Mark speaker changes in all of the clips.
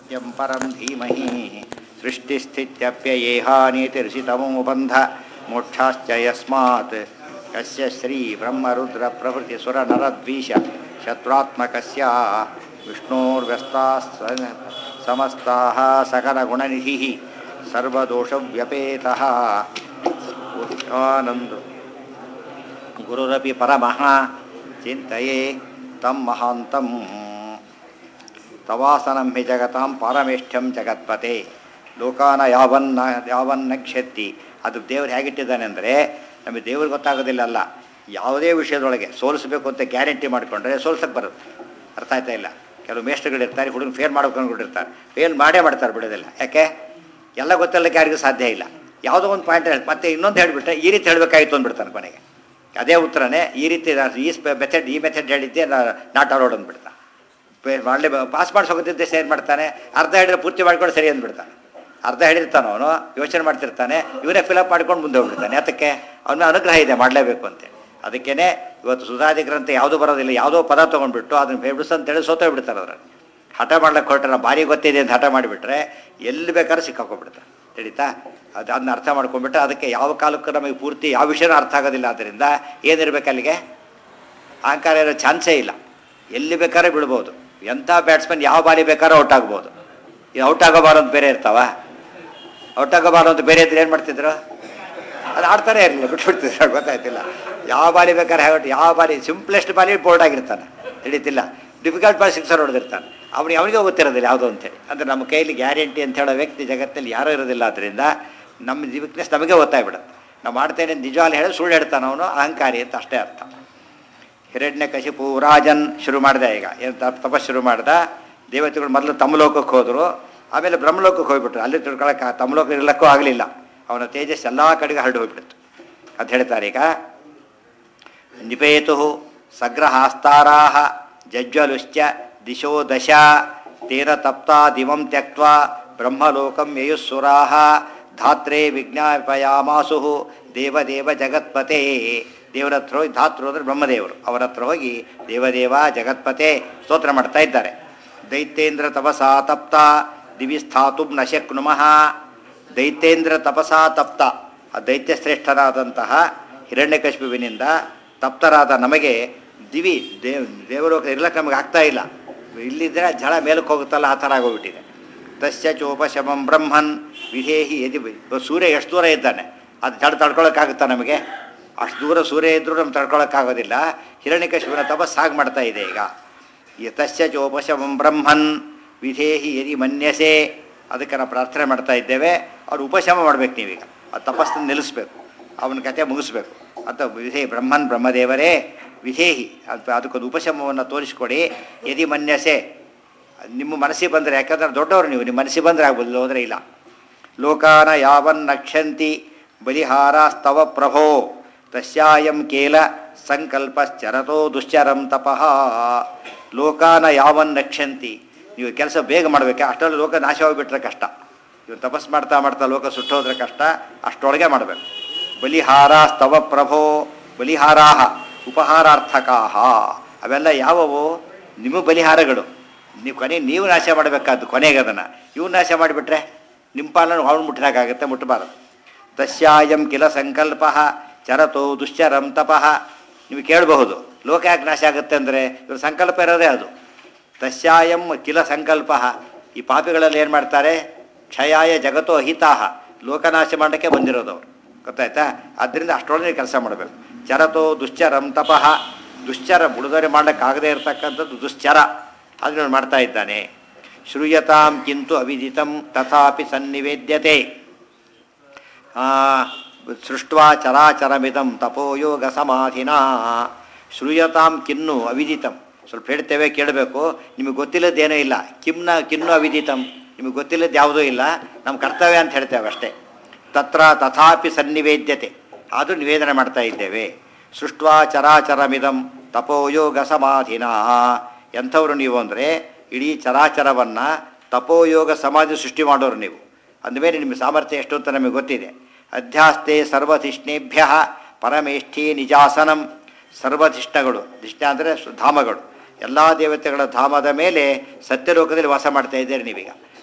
Speaker 1: यं परं धीमहि सृष्टिस्थित्यप्ययेहानीतिर्षितमोबन्ध मोक्षाश्च यस्मात् कस्य श्रीब्रह्मरुद्रप्रभृतिसुरनरद्वीष शत्रुत्मकस्य विष्णोर्व्यस्ताः स- समस्ताः सकलगुणनिधिः सर्वदोषव्यपेतः आनन्द ಗುರುರಪಿ ಪರಮಃ ಚಿಂತೆಯೇ ತಂ ಮಹಾಂತಂ ತವಾಸನಂ ಹಿ ಜಗತಾಂ ಪಾರಮೇಷ್ಠ್ಯಂ ಜಗತ್ಪತೆ ಲೋಕಾನ ಯಾವನ್ನ ಯಾವನ್ನ ಕ್ಷತಿ ಅದು ದೇವ್ರು ಹೇಗಿಟ್ಟಿದ್ದಾನೆ ಅಂದರೆ ನಮಗೆ ದೇವ್ರಿಗೆ ಗೊತ್ತಾಗೋದಿಲ್ಲ ಅಲ್ಲ ಯಾವುದೇ ವಿಷಯದೊಳಗೆ ಸೋಲಿಸಬೇಕು ಅಂತ ಗ್ಯಾರಂಟಿ ಮಾಡಿಕೊಂಡ್ರೆ ಸೋಲ್ಸಕ್ಕೆ ಬರುತ್ತೆ ಅರ್ಥ ಆಯ್ತಾ ಇಲ್ಲ ಕೆಲವು ಮೇಷ್ಟ್ರುಗಳಿರ್ತಾರೆ ಹುಡುಗನ ಫೇಲ್ ಮಾಡ್ಬೇಕು ಅಂದ್ಕೊಂಡಿರ್ತಾರೆ ಫೇಲ್ ಮಾಡೇ ಮಾಡ್ತಾರೆ ಬಿಡೋದಿಲ್ಲ ಯಾಕೆ ಎಲ್ಲ ಗೊತ್ತಿಲ್ಲಕ್ಕೆ ಯಾರಿಗೂ ಸಾಧ್ಯ ಇಲ್ಲ ಯಾವುದೋ ಒಂದು ಪಾಯಿಂಟ್ ಹೇಳಿ ಮತ್ತೆ ಇನ್ನೊಂದು ಹೇಳಿಬಿಟ್ರೆ ಈ ರೀತಿ ಹೇಳಬೇಕಾಗಿತ್ತು ಅಂದ್ಬಿಡ್ತಾನೆ ಕೊನೆಗೆ ಅದೇ ಉತ್ತರನೇ ಈ ರೀತಿ ನಾನು ಈ ಮೆಥಡ್ ಈ ಮೆಥಡ್ ಹೇಳಿದ್ದೆ ನಾಟ್ ಅಲೋಡ್ ಅಂದ್ಬಿಡ್ತಾನೆ ಮಾಡಲೇ ಪಾಸ್ ಮಾಡಿಸೋಗೋದಿದ್ದೆ ಏನು ಮಾಡ್ತಾನೆ ಅರ್ಧ ಹೇಳಿದ್ರೆ ಪೂರ್ತಿ ಮಾಡ್ಕೊಂಡು ಸರಿ ಅಂದ್ಬಿಡ್ತಾನೆ ಅರ್ಧ ಹೇಳಿರ್ತಾನೆ ಅವನು ಯೋಚನೆ ಮಾಡ್ತಿರ್ತಾನೆ ಇವರೇ ಫಿಲಪ್ ಮಾಡ್ಕೊಂಡು ಮುಂದೆ ಹೋಗ್ಬಿಡ್ತಾನೆ ಅದಕ್ಕೆ ಅವನ ಅನುಗ್ರಹ ಇದೆ ಮಾಡಲೇಬೇಕು ಅಂತೆ ಅದಕ್ಕೇ ಇವತ್ತು ಸುಧಾದಿ ಗ್ರಂಥ ಯಾವುದೂ ಬರೋದಿಲ್ಲ ಯಾವುದೋ ಪದ ತೊಗೊಂಡ್ಬಿಟ್ಟು ಅದನ್ನು ಫೇಬ್ರಿಸ್ ಅಂತೇಳಿ ಸೋತೇ ಬಿಡ್ತಾರೆ ಅದ್ರಲ್ಲಿ ಹಠ ಮಾಡ್ಲಿಕ್ಕೆ ಹೊರಟ್ರೆ ಭಾರಿ ಗೊತ್ತಿದೆ ಅಂತ ಹಠ ಮಾಡಿಬಿಟ್ರೆ ಎಲ್ಲಿ ಬೇಕಾದ್ರೂ ಸಿಕ್ಕಾಕೊಂಡ್ಬಿಡ್ತಾರೆ ತಿಳಿತಾ ಅದು ಅದನ್ನ ಅರ್ಥ ಮಾಡ್ಕೊಂಡ್ಬಿಟ್ರೆ ಅದಕ್ಕೆ ಯಾವ ಕಾಲಕ್ಕೂ ನಮಗೆ ಪೂರ್ತಿ ಯಾವ ವಿಷಯನೂ ಅರ್ಥ ಆಗೋದಿಲ್ಲ ಆದ್ದರಿಂದ ಏನಿರ್ಬೇಕು ಅಲ್ಲಿಗೆ ಅಹಂಕಾರ ಇರೋ ಚಾನ್ಸೇ ಇಲ್ಲ ಎಲ್ಲಿ ಬೇಕಾದ್ರೆ ಬಿಡ್ಬೋದು ಎಂಥ ಬ್ಯಾಟ್ಸ್ಮನ್ ಯಾವ ಬಾಲಿ ಬೇಕಾದ್ರೂ ಔಟ್ ಆಗ್ಬೋದು ಇದು ಔಟ್ ಆಗೋಬಾರು ಅಂತ ಬೇರೆ ಇರ್ತಾವ ಔಟ್ ಆಗೋಬಾರು ಅಂತ ಬೇರೆ ಇದ್ರೆ ಏನು ಮಾಡ್ತಿದ್ರು ಅದು ಆಡ್ತಾನೆ ಇರಲಿಲ್ಲ ಬಿಟ್ಬಿಡ್ತಿದ್ರು ಗೊತ್ತಾಯ್ತಿಲ್ಲ ಯಾವ ಬಾಲಿ ಬೇಕಾದ್ರೆ ಔಟ್ ಯಾವ ಬಾಲಿ ಸಿಂಪ್ಲೆಸ್ಟ್ ಬಾಲಿ ಬೋಲ್ಡ್ ಆಗಿರ್ತಾನೆ ತಿಳಿತಿಲ್ಲ ಡಿಫಿಕಲ್ಟ್ ಬಾಲ್ ಸಿಕ್ಸರ್ ಹೊಡೆದಿರ್ತಾನೆ ಅವನಿಗೆ ಅವನಿಗೆ ಗೊತ್ತಿರೋದಿಲ್ಲ ಯಾವುದೋ ಅಂತೇಳಿ ಅಂದರೆ ನಮ್ಮ ಕೈಲಿ ಗ್ಯಾರಂಟಿ ಅಂತ ಹೇಳೋ ವ್ಯಕ್ತಿ ಜಗತ್ತಲ್ಲಿ ಯಾರೂ ಇರೋದಿಲ್ಲ ಆದ್ದರಿಂದ ನಮ್ಮ ವೀಕ್ನೆಸ್ ನಮಗೆ ಗೊತ್ತಾಗ್ಬಿಡುತ್ತೆ ನಾವು ಮಾಡ್ತೇನೆ ನಿಜವಾಗ್ಲೂ ಹೇಳಿ ಸುಳ್ಳು ಹೇಳ್ತಾನೆ ಅವನು ಅಹಂಕಾರಿ ಅಂತ ಅಷ್ಟೇ ಅರ್ಥ ಹಿರಣ್ಯ ಕಶಿಪು ರಾಜನ್ ಶುರು ಮಾಡಿದೆ ಈಗ ಏನು ತಪಸ್ ಶುರು ಮಾಡ್ದ ದೇವತೆಗಳು ಮೊದಲು ತಮ್ಮ ಲೋಕಕ್ಕೆ ಹೋದರು ಆಮೇಲೆ ಬ್ರಹ್ಮಲೋಕಕ್ಕೆ ಹೋಗ್ಬಿಟ್ರು ಅಲ್ಲಿ ತಿಳ್ಕೊಳಕ್ಕೆ ತಮ್ಮ ಲೋಕ ಇರಲಿಕ್ಕೂ ಆಗಲಿಲ್ಲ ಅವನ ತೇಜಸ್ ಎಲ್ಲ ಕಡೆಗೆ ಹರಡು ಹೋಗ್ಬಿಡ್ತು ಅಂತ ಹೇಳ್ತಾರೆ ಈಗ ನಿಪೇತು ಸಗ್ರಹಾಸ್ತಾರಾ ಜಜ್ವಲುಶ್ಚ ದಿಶೋ ದಶ ತೇನ ತಪ್ತಾ ದಿವಂ ತ್ಯಕ್ತ ಬ್ರಹ್ಮಲೋಕಂ ಯಯುಸ್ಸುರಾ ಧಾತ್ರೆ ವಿಜ್ಞಾಪಯಾಮಾಸು ದೇವದೇವ ಜಗತ್ಪತೆ ದೇವರ ಹತ್ರ ಹೋಗಿ ಧಾತೃ ಅಂದರೆ ಬ್ರಹ್ಮದೇವರು ಅವರ ಹತ್ರ ಹೋಗಿ ದೇವದೇವ ಜಗತ್ಪತೆ ಸ್ತೋತ್ರ ಮಾಡ್ತಾ ಇದ್ದಾರೆ ದೈತ್ಯೇಂದ್ರ ತಪಸಾ ತಪ್ತ ದಿವಿ ಸ್ಥಾತು ನ ಶಕ್ನುಮಃ ದೈತ್ಯೇಂದ್ರ ತಪಸಾ ತಪ್ತ ಆ ದೈತ್ಯ ಶ್ರೇಷ್ಠರಾದಂತಹ ಹಿರಣ್ಯಕಶ್ಮುವಿನಿಂದ ತಪ್ತರಾದ ನಮಗೆ ದಿವಿ ದೇವ್ ದೇವಲೋಕ ಇರ್ಲಕ್ಕೆ ನಮಗೆ ಆಗ್ತಾ ಇಲ್ಲ ಇಲ್ಲಿದ್ದರೆ ಝಳ ಮೇಲಕ್ಕೆ ಹೋಗುತ್ತಲ್ಲ ಆ ಥರ ಆಗೋಗ್ಬಿಟ್ಟಿದೆ ತಸ್ಯ ಚೋಪಶಮಂ ಬ್ರಹ್ಮನ್ ವಿಧೇಹಿ ಯದಿ ಇವಾಗ ಸೂರ್ಯ ಎಷ್ಟು ದೂರ ಇದ್ದಾನೆ ಅದು ಜಡ ತಡ್ಕೊಳಕ್ಕಾಗುತ್ತಾ ನಮಗೆ ಅಷ್ಟು ದೂರ ಸೂರ್ಯ ಇದ್ದರೂ ನಮ್ಗೆ ತಡ್ಕೊಳಕ್ಕಾಗೋದಿಲ್ಲ ಹಿರಣ್ಯಕಶ್ಮುವಿನ ತಪಸ್ ಸಾಗಿ ಮಾಡ್ತಾ ಇದೆ ಈಗ ಯತಶ್ಚ ಚೋಪಶಮಂ ಬ್ರಹ್ಮನ್ ವಿಧೇಹಿ ಯದಿ ಮನ್ಯಸೆ ಅದಕ್ಕೆ ನಾವು ಪ್ರಾರ್ಥನೆ ಮಾಡ್ತಾ ಇದ್ದೇವೆ ಅವ್ರು ಉಪಶಮ ಮಾಡ್ಬೇಕು ನೀವೀಗ ಆ ತಪಸ್ಸನ್ನು ನಿಲ್ಲಿಸ್ಬೇಕು ಅವನ ಕತೆ ಮುಗಿಸ್ಬೇಕು ಅಂತ ವಿಧೇ ಬ್ರಹ್ಮನ್ ಬ್ರಹ್ಮದೇವರೇ ವಿಧೇಹಿ ಅಂತ ಅದಕ್ಕೊಂದು ಉಪಶಮವನ್ನು ತೋರಿಸ್ಕೊಡಿ ಯದಿ ಮನ್ಯಸೆ ನಿಮ್ಮ ಮನಸ್ಸಿಗೆ ಬಂದರೆ ಯಾಕಂದ್ರೆ ದೊಡ್ಡವರು ನೀವು ನಿಮ್ಮ ಮನಸ್ಸಿಗೆ ಬಂದರೆ ಆಗ್ಬೋದು ಹೋದರೆ ಇಲ್ಲ ಲೋಕಾನ ಯಾವನ್ ನಕ್ಷಂತಿ ಬಲಿಹಾರಾಸ್ತವ ಪ್ರಭೋ ತಸ್ಯಾಯಂ ಕೇಲ ಸಂಕಲ್ಪಶ್ಚರತೋ ದುಶ್ಚರಂ ತಪಃ ಲೋಕಾನ ಯಾವನ್ ನಕ್ಷಂತಿ ನೀವು ಕೆಲಸ ಬೇಗ ಮಾಡಬೇಕು ಅಷ್ಟರಲ್ಲಿ ಲೋಕ ನಾಶವಾಗಿಬಿಟ್ರೆ ಕಷ್ಟ ನೀವು ತಪಸ್ ಮಾಡ್ತಾ ಮಾಡ್ತಾ ಲೋಕ ಸುಟ್ಟೋದ್ರೆ ಕಷ್ಟ ಅಷ್ಟೊಳಗೆ ಮಾಡಬೇಕು ಬಲಿಹಾರ ಸ್ತವ ಪ್ರಭೋ ಬಲಿಹಾರಾಹ ಉಪಹಾರಾರ್ಥಕಾಹ ಅವೆಲ್ಲ ಯಾವುವು ನಿಮ್ಮ ಬಲಿಹಾರಗಳು ನೀವು ಕೊನೆ ನೀವು ನಾಶ ಮಾಡಬೇಕಾದ್ದು ಕೊನೆಗೆ ಅದನ್ನು ಇವು ನಾಶ ಮಾಡಿಬಿಟ್ರೆ ನಿಮ್ಮ ಪಾಲನ್ನು ಅವನು ಮುಟ್ಟಿದಾಗುತ್ತೆ ಮುಟ್ಟಬಾರದು ತಸ್ಯಾಯಂ ಕಿಲ ಸಂಕಲ್ಪ ಚರತೋ ದುಶ್ಚರಂ ತಪಃ ನೀವು ಕೇಳಬಹುದು ಲೋಕ ಯಾಕೆ ನಾಶ ಆಗುತ್ತೆ ಅಂದರೆ ಇವ್ರ ಸಂಕಲ್ಪ ಇರೋದೇ ಅದು ತಸ್ಯಾಯಂ ಕಿಲ ಸಂಕಲ್ಪ ಈ ಪಾಪಿಗಳಲ್ಲಿ ಏನು ಮಾಡ್ತಾರೆ ಕ್ಷಯಾಯ ಜಗತ್ತೋ ಅಹಿತಾಹ ಲೋಕನಾಶ ಮಾಡೋಕ್ಕೆ ಬಂದಿರೋದು ಅವರು ಗೊತ್ತಾಯ್ತಾ ಆದ್ದರಿಂದ ಅಷ್ಟೊಳಗೆ ಕೆಲಸ ಮಾಡಬೇಕು ಚರತೋ ದುಶ್ಚರಂ ತಪಃ ದುಶ್ಚರ ಬುಡದರೆ ಮಾಡೋಕ್ಕಾಗದೇ ಇರತಕ್ಕಂಥದ್ದು ದುಶ್ಚರ ಅದನ್ನು ಮಾಡ್ತಾ ಇದ್ದಾನೆ ಶ್ರೂಯತಾಂ ಕಿಂತು ಅವಿದಿತಂ ತಥಾಪಿ ಸನ್ನಿವೇದ್ಯತೆ ಸೃಷ್ಟ್ವಾ ಚರಾಚರಮಿದಂ ತಪೋಯೋಗ ಸಮಾಧಿನ ಶ್ರೂಯತಾಂ ಕಿನ್ನು ಅವಿದಿತಂ ಸ್ವಲ್ಪ ಹೇಳ್ತೇವೆ ಕೇಳಬೇಕು ನಿಮಗೆ ಗೊತ್ತಿಲ್ಲದ್ದೇನೂ ಇಲ್ಲ ಕಿಮ್ನ ಕಿನ್ನು ಅವಿದಿತಂ ನಿಮಗೆ ಗೊತ್ತಿಲ್ಲದ್ದು ಯಾವುದೂ ಇಲ್ಲ ನಮ್ಮ ಕರ್ತವ್ಯ ಅಂತ ಹೇಳ್ತೇವೆ ಅಷ್ಟೇ ತತ್ರ ತಥಾಪಿ ಸನ್ನಿವೇದ್ಯತೆ ಅದು ನಿವೇದನೆ ಮಾಡ್ತಾ ಇದ್ದೇವೆ ಸೃಷ್ಟ್ವಾ ಚರಾಚರಮಿದಂ ತಪೋಯೋಗ ಸಮಾಧಿನ ಎಂಥವ್ರು ನೀವು ಅಂದರೆ ಇಡೀ ಚರಾಚರವನ್ನು ತಪೋಯೋಗ ಸಮಾಧಿ ಸೃಷ್ಟಿ ಮಾಡೋರು ನೀವು ಅಂದಮೇಲೆ ನಿಮ್ಮ ಸಾಮರ್ಥ್ಯ ಎಷ್ಟು ಅಂತ ನಮಗೆ ಗೊತ್ತಿದೆ ಅಧ್ಯಾಸ್ತೆ ಸರ್ವಧಿಷ್ಣೇಭ್ಯ ಪರಮೇಷ್ಠಿ ನಿಜಾಸನಂ ಸರ್ವಧಿಷ್ಣಗಳು ಧಿಷ್ಣ ಅಂದರೆ ಧಾಮಗಳು ಎಲ್ಲ ದೇವತೆಗಳ ಧಾಮದ ಮೇಲೆ ಸತ್ಯಲೋಕದಲ್ಲಿ ವಾಸ ಮಾಡ್ತಾ ಇದ್ದೀರಿ ನೀವೀಗ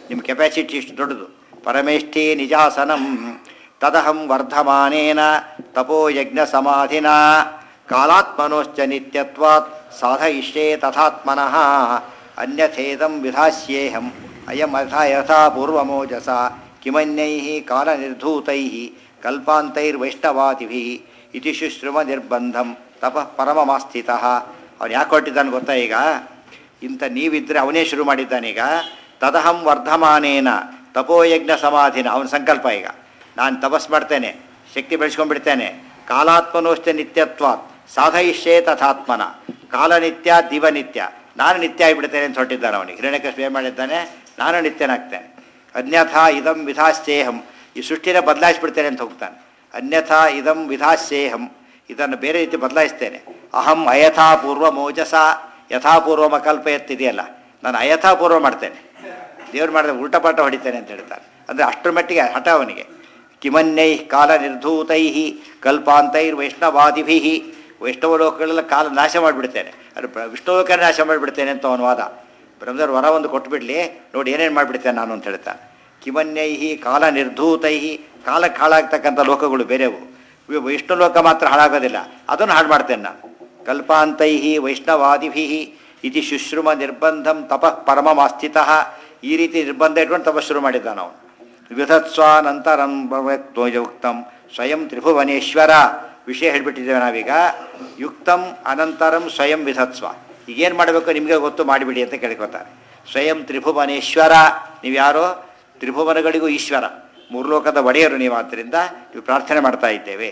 Speaker 1: ನಿಮ್ಮ ಕೆಪಾಸಿಟಿ ಇಷ್ಟು ದೊಡ್ಡದು ಪರಮೇಷ್ಠಿ ನಿಜಾಸನಂ ತದಹಂ ವರ್ಧಮಾನೇನ ತಪೋಯಜ್ಞ ಸಮಾಧಿನ ಕಾಲಾತ್ಮನೋಶ್ಚ ನಿತ್ಯತ್ವಾತ್ ಸಾಧಯಿಷ್ಯೇ ತಥಾತ್ಮನಃ ಅನ್ಯಥೇದಂ ವಿಧಾಸ್ಯೇಹಂ ಅಯಂ ಯಥಾ ಯಥಾ ಪೂರ್ವಮೋಜಸ ಕಿಮನ್ಯೈ ಕಾಲನಿರ್ಧೂತೈ ಕಲ್ಪಾಂತೈರ್ವೈಷ್ಣವಾದಿಭಿ ಇತಿ ಶುಶ್ರುಮ ನಿರ್ಬಂಧಂ ತಪಃ ಪರಮಮಾಸ್ಥಿತಃ ಅವನು ಯಾಕೆ ಹೊರಟಿದ್ದಾನೆ ಗೊತ್ತಾ ಈಗ ಇಂಥ ನೀವಿದ್ರೆ ಅವನೇ ಶುರು ಮಾಡಿದ್ದಾನೀಗ ತದಹಂ ವರ್ಧಮಾನೇನ ತಪೋಯಜ್ಞ ಸಮಾಧಿನ ಅವನ ಸಂಕಲ್ಪ ಈಗ ನಾನು ತಪಸ್ ಮಾಡ್ತೇನೆ ಶಕ್ತಿ ಬೆಳೆಸ್ಕೊಂಡ್ಬಿಡ್ತೇನೆ ಕಾಲಾತ್ಮನೋಷ್ಟ ನಿತ್ಯತ್ವಾತ್ ಸಾಧಯಿಷ್ಯೇ ತಥಾತ್ಮನ ಕಾಲನಿತ್ಯ ದಿವನಿತ್ಯ ನಾನು ನಿತ್ಯ ಆಗಿಬಿಡ್ತೇನೆ ಅಂತ ಹೊರಟಿದ್ದಾನೆ ಅವನಿಗೆ ಹಿರಣ್ಯಕೃಷ್ಣ ಏನು ಮಾಡಿದ್ದಾನೆ ನಾನು ನಿತ್ಯನಾಗ್ತೇನೆ ಅನ್ಯಥಾ ಇದಂ ವಿಧಾಸ್ಯೇಹಂ ಈ ಸೃಷ್ಟಿನ ಬದಲಾಯಿಸ್ಬಿಡ್ತೇನೆ ಅಂತ ಹೋಗ್ತಾನೆ ಅನ್ಯಥಾ ಇದಂ ವಿಧಾಸ್ಯೇಹಂ ಇದನ್ನು ಬೇರೆ ರೀತಿ ಬದಲಾಯಿಸ್ತೇನೆ ಅಹಂ ಅಯಥಾಪೂರ್ವ ಮೋಜಸ ಯಥಾಪೂರ್ವಮ ಕಲ್ಪ ಎತ್ತಿದೆಯಲ್ಲ ನಾನು ಅಯಥಾಪೂರ್ವ ಮಾಡ್ತೇನೆ ದೇವ್ರು ಮಾಡಿದ ಉಲ್ಟಪಾಟ ಹೊಡಿತೇನೆ ಅಂತ ಹೇಳ್ತಾರೆ ಅಂದರೆ ಅಷ್ಟರ ಮಟ್ಟಿಗೆ ಹಠ ಅವನಿಗೆ ಕಿಮನ್ಯೈ ಕಾಲ ನಿರ್ಧೂತೈ ಕಲ್ಪಾಂತೈರ್ ವೈಷ್ಣವಾದಿಭಿ ವೈಷ್ಣವ ಲೋಕಗಳೆಲ್ಲ ಕಾಲ ನಾಶ ಮಾಡಿಬಿಡ್ತೇನೆ ಅದು ಪ್ರ- ವಿಷ್ಣು ಲೋಕ ನಾಶ ಮಾಡಿಬಿಡ್ತೇನೆ ಅಂತ ಅವನ ವಾದ ಬ್ರಹ್ಮದೇವ್ರ ವರ ಒಂದು ಕೊಟ್ಬಿಡ್ಲಿ ನೋಡಿ ಏನೇನು ಮಾಡಿಬಿಡ್ತೇನೆ ನಾನು ಅಂತ ಹೇಳ್ತಾನೆ ಕಿಮನ್ಯೈ ಕಾಲ ನಿರ್ಧೂತೈ ಕಾಲಕ್ಕೆ ಹಾಳಾಗ್ತಕ್ಕಂಥ ಲೋಕಗಳು ಬೇರೆವು ಇವು ವಿಷ್ಣು ಲೋಕ ಮಾತ್ರ ಹಾಳಾಗೋದಿಲ್ಲ ಅದನ್ನು ಹಾಳು ಮಾಡ್ತೇನೆ ನಾನು ಕಲ್ಪಾಂತೈ ವೈಷ್ಣವಾದಿಭಿ ಇತಿ ಶುಶ್ರುಮ ನಿರ್ಬಂಧಂ ತಪಃ ಪರಮಮಾಸ್ಥಿತಃ ಈ ರೀತಿ ನಿರ್ಬಂಧ ಇಟ್ಕೊಂಡು ತಪಸ್ ಶುರು ಮಾಡಿದ್ದಾನ ಅವನು ವಿಧತ್ಸ್ವಾನಂತರಂ ಯುಕ್ತಂ ಸ್ವಯಂ ತ್ರಿಭುವನೇಶ್ವರ ವಿಷಯ ಹೇಳ್ಬಿಟ್ಟಿದ್ದೇವೆ ನಾವೀಗ ಯುಕ್ತಂ ಅನಂತರಂ ಸ್ವಯಂ ವಿಧತ್ಸ್ವ ಈಗೇನು ಮಾಡಬೇಕು ನಿಮಗೆ ಗೊತ್ತು ಮಾಡಿಬಿಡಿ ಅಂತ ಕೇಳ್ಕೊತಾರೆ ಸ್ವಯಂ ತ್ರಿಭುವನೇಶ್ವರ ನೀವು ಯಾರೋ ತ್ರಿಭುವನಗಳಿಗೂ ಈಶ್ವರ ಮೂರು ಲೋಕದ ಒಡೆಯರು ನೀವು ಆದ್ದರಿಂದ ನೀವು ಪ್ರಾರ್ಥನೆ ಮಾಡ್ತಾ ಇದ್ದೇವೆ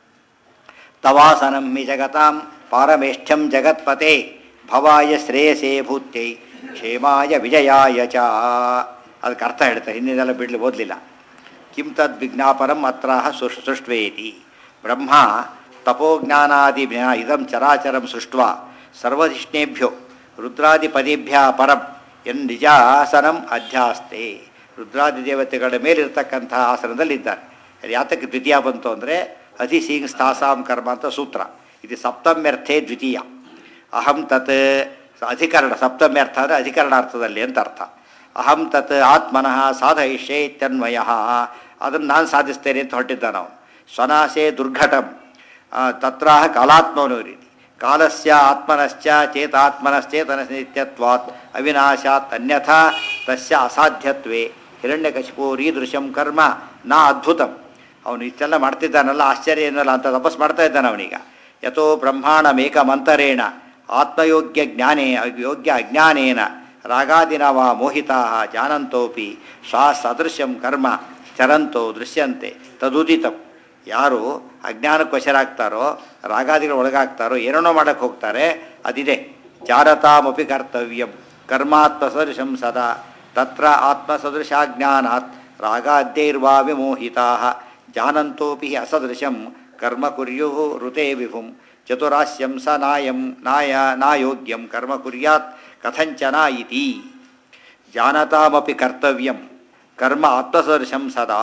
Speaker 1: ತವಾಸನಂ ಹಿ ಜಗತಾಂ ಪಾರಮೇಷ್ಠ್ಯಂ ಜಗತ್ಪತೆ ಭವಾಯ ಶ್ರೇಯಸೇ ಭೂತ್ಯೈ ಕ್ಷೇಮಾಯ ವಿಜಯಾಯ ಚ ಅದಕ್ಕೆ ಅರ್ಥ ಹೇಳ್ತಾರೆ ಹಿಂದಿನೆಲ್ಲ ಬಿಡ್ಲಿ ಓದಲಿಲ್ಲ ಕಿಂ ತದ್ ವಿಜ್ಞಾಪನಂ ಅತ್ರ ಸೃಷ್ಟ್ವೇತಿ ಬ್ರಹ್ಮ ತಪೋಜ್ಞಾನಾದಿ ಇದಂ ಚರಾಚರಂ ಸೃಷ್ಟ ಸರ್ವಧಿಷ್ಣೇಭ್ಯೋ ರುದ್ರಾದಿಪದೇಭ್ಯ ಪರಂ ಎನ್ ನಿಜಾಸನಂ ಅಧ್ಯಾಸ್ತೆ ರುದ್ರಾದಿ ದೇವತೆಗಳ ಮೇಲಿರ್ತಕ್ಕಂತಹ ಆಸನದಲ್ಲಿದ್ದಾರೆ ಅದು ಯಾತಕ್ಕೆ ದ್ವಿತೀಯ ಬಂತು ಅಂದರೆ ಅಧಿಸೀಂಗ್ ಸ್ಥಾಸಾಂ ಕರ್ಮ ಅಂತ ಸೂತ್ರ ಇದು ಸಪ್ತಮ್ಯರ್ಥೇ ದ್ವಿತೀಯ ಅಹಂ ತತ್ ಅಧಿಕರಣ ಸಪ್ತಮ್ಯರ್ಥ ಅಂದರೆ ಅಧಿಕರಣಾರ್ಥದಲ್ಲಿ ಅಂತ ಅರ್ಥ ಅಹಂ ತತ್ ಆತ್ಮನಃ ಸಾಧಯಿಷ್ಯೇ ಇತ್ಯನ್ವಯ ಅದನ್ನು ನಾನು ಸಾಧಿಸ್ತೇನೆ ಅಂತ ಹೊರಟಿದ್ದ ನಾವು ಸ್ವನಾಶೆ ದುರ್ಘಟಂ ಆ, ತತ್ರ ಕಾಲಾತ್ಮನೋ ರೀತಿ ಕಾಲಸ್ಯ ಆತ್ಮನಶ್ಚ ಚೇತಾತ್ಮನಶ್ಚೇತನಸ್ ನಿತ್ಯತ್ವಾತ್ ಅವಿನಾಶಾತ್ ಅನ್ಯಥಾ ತಸ್ಯ ಅಸಾಧ್ಯತ್ವೇ ಹಿರಣ್ಯಕಶಿಪು ರೀದೃಶಂ ಕರ್ಮ ನಾ ಅದ್ಭುತಂ ಅವನು ಇಷ್ಟೆಲ್ಲ ಮಾಡ್ತಿದ್ದಾನಲ್ಲ ಆಶ್ಚರ್ಯ ಏನಲ್ಲ ಅಂತ ತಪಸ್ ಮಾಡ್ತಾ ಇದ್ದಾನೆ ಅವನೀಗ ಯಥೋ ಬ್ರಹ್ಮಾಣಮೇಕಮಂತರೇಣ ಆತ್ಮಯೋಗ್ಯ ಜ್ಞಾನೇ ಯೋಗ್ಯ ಅಜ್ಞಾನೇನ ರಾಗಾದಿನ ವಾ ಮೋಹಿತಾ ಜಾನಂತೋಪಿ ಶ್ವಾ ಸದೃಶ್ಯಂ ಕರ್ಮ ಚರಂತೋ ದೃಶ್ಯಂತೆ ತದುದಿತಂ ಯಾರು ಅಜ್ಞಾನಕ್ಕೆ ವಶರಾಗ್ತಾರೋ ರಾಗಾದಿಗಳು ಒಳಗಾಗ್ತಾರೋ ಏನೇನೋ ಮಾಡಕ್ಕೆ ಹೋಗ್ತಾರೆ ಅದಿದೆ ಜಾರತಾಮಪಿ ಕರ್ತವ್ಯಂ ಕರ್ಮಾತ್ಮ ಸದೃಶಂ ಸದಾ ತತ್ರ ಆತ್ಮಸದೃಶಾಜ್ಞಾನಾತ್ ರಾಗಾದ್ಯೈರ್ವಾ ವಿಮೋಹಿತಾ ಜಾನಂತೋಪಿ ಅಸದೃಶಂ ಕರ್ಮ ಕುರ್ಯು ಋತೆ ವಿಭುಂ ಚತುರಾಸ್ಯಂ ಸ ನಾಯಂ ನಾಯ ನಾಯೋಗ್ಯಂ ಕರ್ಮ ಕುರ್ಯಾತ್ ಕಥಂಚನ ಇತಿ ಜಾನತಾಮಪಿ ಕರ್ತವ್ಯಂ ಕರ್ಮ ಆತ್ಮಸದೃಶಂ ಸದಾ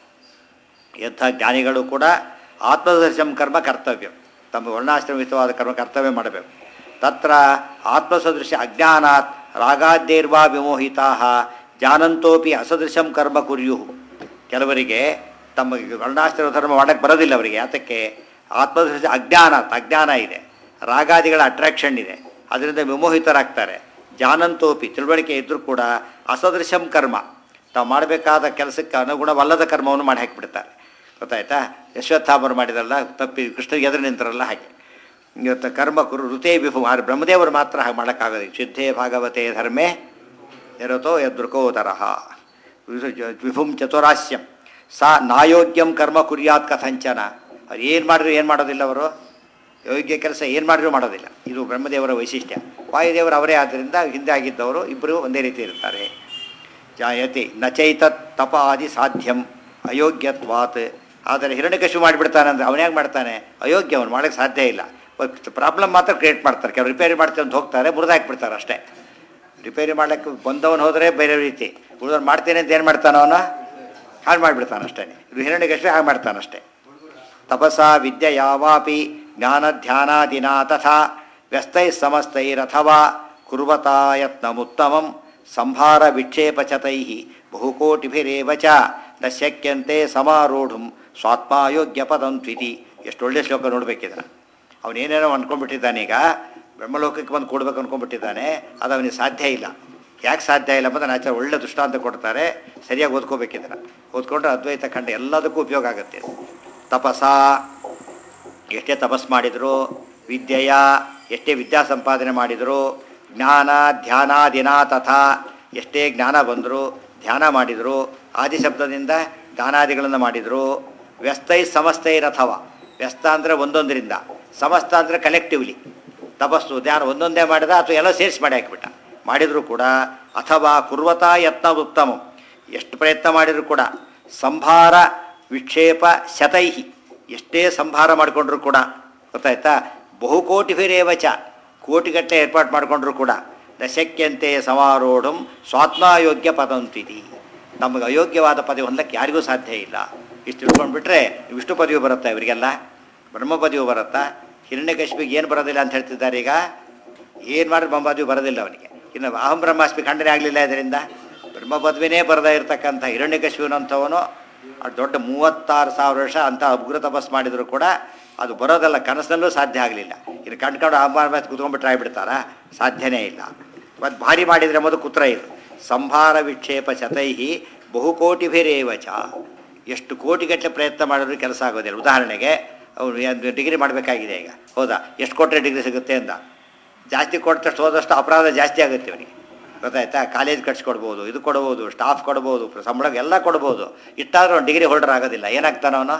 Speaker 1: ಎಂಥ ಜ್ಞಾನಿಗಳು ಕೂಡ ಆತ್ಮದರ್ಶಂ ಕರ್ಮ ಕರ್ತವ್ಯ ತಮ್ಮ ವರ್ಣಾಶ್ರಮಿತವಾದ ಕರ್ಮ ಕರ್ತವ್ಯ ಮಾಡಬೇಕು ತತ್ರ ಆತ್ಮಸದೃಶ ಅಜ್ಞಾನಾತ್ ರಾಗಾದ್ಯೈರ್ವಾ ವಿಮೋಹಿತಾ ಜಾನಂತೋಪಿ ಅಸದೃಶಂ ಕರ್ಮ ಕುರ್ಯು ಕೆಲವರಿಗೆ ತಮ್ಮ ವರ್ಣಾಶ್ರಮ ಧರ್ಮ ಮಾಡಕ್ಕೆ ಬರೋದಿಲ್ಲ ಅವರಿಗೆ ಯಾತಕ್ಕೆ ಆತ್ಮದೃಶ ಅಜ್ಞಾನಾತ್ ಅಜ್ಞಾನ ಇದೆ ರಾಗಾದಿಗಳ ಅಟ್ರಾಕ್ಷನ್ ಇದೆ ಅದರಿಂದ ವಿಮೋಹಿತರಾಗ್ತಾರೆ ಜಾನಂತೋಪಿ ತಿಳುವಳಿಕೆ ಇದ್ದರೂ ಕೂಡ ಅಸದೃಶಂ ಕರ್ಮ ತಾವು ಮಾಡಬೇಕಾದ ಕೆಲಸಕ್ಕೆ ಅನುಗುಣವಲ್ಲದ ಕರ್ಮವನ್ನು ಮಾಡಿ ಹಾಕಿಬಿಡ್ತಾರೆ ಗೊತ್ತಾಯ್ತಾ ಯಶ್ವತ್ಥಾಮರು ಮಾಡಿದ್ರಲ್ಲ ತಪ್ಪಿ ಕೃಷ್ಣಗೆ ಎದುರು ನಿಂತರಲ್ಲ ಹಾಗೆ ಇವತ್ತು ಕರ್ಮ ಕುರು ಋತೇ ವಿಭು ಆದರೆ ಬ್ರಹ್ಮದೇವರು ಮಾತ್ರ ಹಾಗೆ ಮಾಡೋಕ್ಕಾಗೋದು ಸಿದ್ಧೇ ಭಾಗವತೆ ಧರ್ಮೇ ನಿರತೋ ಯದೃಕೋ ತರಹ ವಿಭುಂ ಚತುರಾಸ್ಯಂ ಸಾ ನಾಯೋಗ್ಯಂ ಕರ್ಮ ಕುರ್ಯಾತ್ ಕಥಂಚನ ಅವ್ರು ಏನು ಮಾಡಿದ್ರು ಏನು ಮಾಡೋದಿಲ್ಲ ಅವರು ಯೋಗ್ಯ ಕೆಲಸ ಏನು ಮಾಡಿದ್ರು ಮಾಡೋದಿಲ್ಲ ಇದು ಬ್ರಹ್ಮದೇವರ ವೈಶಿಷ್ಟ್ಯ ವಾಯುದೇವರು ಅವರೇ ಆದ್ದರಿಂದ ಹಿಂದೆ ಆಗಿದ್ದವರು ಇಬ್ಬರು ಒಂದೇ ರೀತಿ ಇರ್ತಾರೆ ಜಾಯತೆ ನಚೈತತ್ ತಪ ಆದಿ ಸಾಧ್ಯಂ ಅಯೋಗ್ಯತ್ವಾತ್ ಆದರೆ ಹಿರಣ್ಯಕಶು ಮಾಡಿಬಿಡ್ತಾನೆ ಅಂದರೆ ಅವನ್ಯಾಗ ಮಾಡ್ತಾನೆ ಅಯೋಗ್ಯ ಅವನು ಮಾಡೋಕ್ಕೆ ಸಾಧ್ಯ ಇಲ್ಲ ಪ್ರಾಬ್ಲಮ್ ಮಾತ್ರ ಕ್ರಿಯೇಟ್ ಮಾಡ್ತಾರೆ ಕೆಲವು ರಿಪೇರಿ ಮಾಡ್ತೀವಿ ಅಂತ ಹೋಗ್ತಾರೆ ಮುರಿದಾಕ್ಬಿಡ್ತಾರೆ ಅಷ್ಟೇ ರಿಪೇರಿ ಮಾಡ್ಲಿಕ್ಕೆ ಬಂದವನು ಹೋದರೆ ಬೇರೆ ರೀತಿ ಉಳಿದವ್ನು ಮಾಡ್ತೇನೆ ಅಂತ ಏನು ಮಾಡ್ತಾನೆ ಅವನು ಹಾಳು ಮಾಡಿಬಿಡ್ತಾನೆ ಅಷ್ಟೇ ಇದು ಹಿರಣ್ಯಕಶು ಹಾಗೆ ಮಾಡ್ತಾನಷ್ಟೇ ತಪಸಾ ವಿದ್ಯೆ ಯಾವಾಪಿ ಜ್ಞಾನ ಧ್ಯಾನಾದಿನಾ ತಥಾ ವ್ಯಸ್ತೈ ಸಮಸ್ತೈರಥವಾ ಕುರ್ವತಾ ಯತ್ನಮುತ್ತಮಂ ಸಂಭಾರ ವಿಕ್ಷೇಪಚತೈ ಬಹುಕೋಟಿಭಿರೇವ ಚ ನ ಶಕ್ಯಂತೆ ಸಮಾರೂಢುಂ ಸ್ವಾತ್ಮಾಯೋಗ್ಯ ಪದಂ ತ್ವಿತಿ ಎಷ್ಟು ಒಳ್ಳೆ ಶ್ಲೋಕ ನೋಡ್ಬೇಕಿದ ಅವನೇನೇನೋ ಅಂದ್ಕೊಂಡ್ಬಿಟ್ಟಿದ್ದಾನೀಗ ಬ್ರಹ್ಮಲೋಕಕ್ಕೆ ಬಂದು ಕೊಡ್ಬೇಕು ಅಂದ್ಕೊಂಡ್ಬಿಟ್ಟಿದ್ದಾನೆ ಅದು ಅವನಿಗೆ ಸಾಧ್ಯ ಇಲ್ಲ ಯಾಕೆ ಸಾಧ್ಯ ಇಲ್ಲ ಅಂತ ಆಚಾರ ಒಳ್ಳೆ ದೃಷ್ಟಾಂತ ಕೊಡ್ತಾರೆ ಸರಿಯಾಗಿ ಓದ್ಕೋಬೇಕಿದ್ರೆ ಓದ್ಕೊಂಡ್ರೆ ಅದ್ವೈತ ಖಂಡ ಎಲ್ಲದಕ್ಕೂ ಉಪಯೋಗ ಆಗುತ್ತೆ ತಪಸ ಎಷ್ಟೇ ತಪಸ್ ಮಾಡಿದ್ರು ವಿದ್ಯೆಯ ಎಷ್ಟೇ ವಿದ್ಯಾ ಸಂಪಾದನೆ ಮಾಡಿದ್ರು ಜ್ಞಾನ ಧ್ಯಾನಾದಿನ ತಥಾ ಎಷ್ಟೇ ಜ್ಞಾನ ಬಂದರು ಧ್ಯಾನ ಮಾಡಿದರು ಆದಿ ಶಬ್ದದಿಂದ ದಾನಾದಿಗಳನ್ನು ಮಾಡಿದರು ವ್ಯಸ್ತೈ ಸಮಸ್ತೈರಥವ ವ್ಯಸ್ತ ಅಂದರೆ ಒಂದೊಂದರಿಂದ ಸಮಸ್ತ ಅಂದರೆ ಕಲೆಕ್ಟಿವ್ಲಿ ತಪಸ್ಸು ಧ್ಯಾನ ಒಂದೊಂದೇ ಮಾಡಿದ ಅಥವಾ ಎಲ್ಲ ಸೇರಿಸಿ ಮಾಡಿ ಹಾಕಿಬಿಟ್ಟ ಮಾಡಿದರೂ ಕೂಡ ಅಥವಾ ಕುರ್ವತಾ ಯತ್ನ ಉತ್ತಮ ಎಷ್ಟು ಪ್ರಯತ್ನ ಮಾಡಿದರೂ ಕೂಡ ಸಂಭಾರ ವಿಕ್ಷೇಪ ಶತೈಹಿ ಎಷ್ಟೇ ಸಂಭಾರ ಮಾಡಿಕೊಂಡ್ರು ಕೂಡ ಗೊತ್ತಾಯ್ತಾ ಬಹುಕೋಟಿ ಫಿರೇವಚ ಕೋಟಿಗಟ್ಟಲೆ ಏರ್ಪಾಡು ಮಾಡಿಕೊಂಡ್ರು ಕೂಡ ದಶಕ್ಯಂತೆ ಸಮಾರೋಢಂ ಸ್ವಾತ್ಮಾಯೋಗ್ಯ ಪದಂತಿದಿ ನಮಗೆ ಅಯೋಗ್ಯವಾದ ಪದವಿ ಹೊಂದಕ್ಕೆ ಯಾರಿಗೂ ಸಾಧ್ಯ ಇಲ್ಲ ಇಷ್ಟು ತಿಳ್ಕೊಂಡ್ಬಿಟ್ರೆ ವಿಷ್ಣು ಪದವಿ ಬರುತ್ತಾ ಇವರಿಗೆಲ್ಲ ಬ್ರಹ್ಮ ಪದವಿ ಬರುತ್ತಾ ಹಿರಣ್ಯಕಶಿಪಿಗೆ ಏನು ಬರೋದಿಲ್ಲ ಅಂತ ಹೇಳ್ತಿದ್ದಾರೆ ಈಗ ಏನು ಮಾಡಿದ್ರೆ ಬ್ರಹ್ಮ ಪದವಿ ಬರೋದಿಲ್ಲ ಅವನಿಗೆ ಇನ್ನು ಅಹಂ ಬ್ರಹ್ಮಾಸ್ಮಿ ಖಂಡನೆ ಆಗಲಿಲ್ಲ ಇದರಿಂದ ಬ್ರಹ್ಮ ಪದವಿನೇ ಬರದೇ ಇರತಕ್ಕಂಥ ಹಿರಣ್ಯಕಶಿವನಂಥವನು ಆ ದೊಡ್ಡ ಮೂವತ್ತಾರು ಸಾವಿರ ವರ್ಷ ಅಂತ ಉಗ್ರ ತಪಸ್ ಮಾಡಿದ್ರು ಕೂಡ ಅದು ಬರೋದಲ್ಲ ಕನಸಿನಲ್ಲೂ ಸಾಧ್ಯ ಆಗಲಿಲ್ಲ ಇನ್ನು ಕಂಡ್ಕೊಂಡು ಅಹಂಬಾರ ಮೇಲೆ ಕುತ್ಕೊಂಡ್ಬಿಟ್ರೆ ಆಗ್ಬಿಡ್ತಾರಾ ಸಾಧ್ಯನೇ ಇಲ್ಲ ಮತ್ತು ಭಾರಿ ಮಾಡಿದರೆ ಮೊದಲು ಕುತ್ರ ಇದು ಸಂಭಾರ ವಿಕ್ಷೇಪ ಶತೈಹಿ ಬಹುಕೋಟಿಭಿರೇವ ಚ ಎಷ್ಟು ಕೋಟಿಗಟ್ಟಲೆ ಪ್ರಯತ್ನ ಮಾಡಿದ್ರು ಕೆಲಸ ಆಗೋದಿಲ್ಲ ಉದಾಹರಣೆಗೆ ಅವನು ಡಿಗ್ರಿ ಮಾಡಬೇಕಾಗಿದೆ ಈಗ ಹೌದಾ ಎಷ್ಟು ಕೊಟ್ಟರೆ ಡಿಗ್ರಿ ಸಿಗುತ್ತೆ ಅಂತ ಜಾಸ್ತಿ ಕೊಟ್ಟಷ್ಟು ಹೋದಷ್ಟು ಅಪರಾಧ ಜಾಸ್ತಿ ಆಗುತ್ತೆ ಅವನಿಗೆ ಗೊತ್ತಾಯ್ತಾ ಕಾಲೇಜ್ ಕಟ್ಸ್ಕೊಡ್ಬೋದು ಇದು ಕೊಡ್ಬೋದು ಸ್ಟಾಫ್ ಕೊಡ್ಬೋದು ಸಂಬಳ ಎಲ್ಲ ಕೊಡ್ಬೋದು ಇಟ್ಟಾದ್ರೂ ಅವ್ನು ಡಿಗ್ರಿ ಹೋಲ್ಡರ್ ಆಗೋದಿಲ್ಲ ಏನಾಗ್ತಾನೆ ಅವನು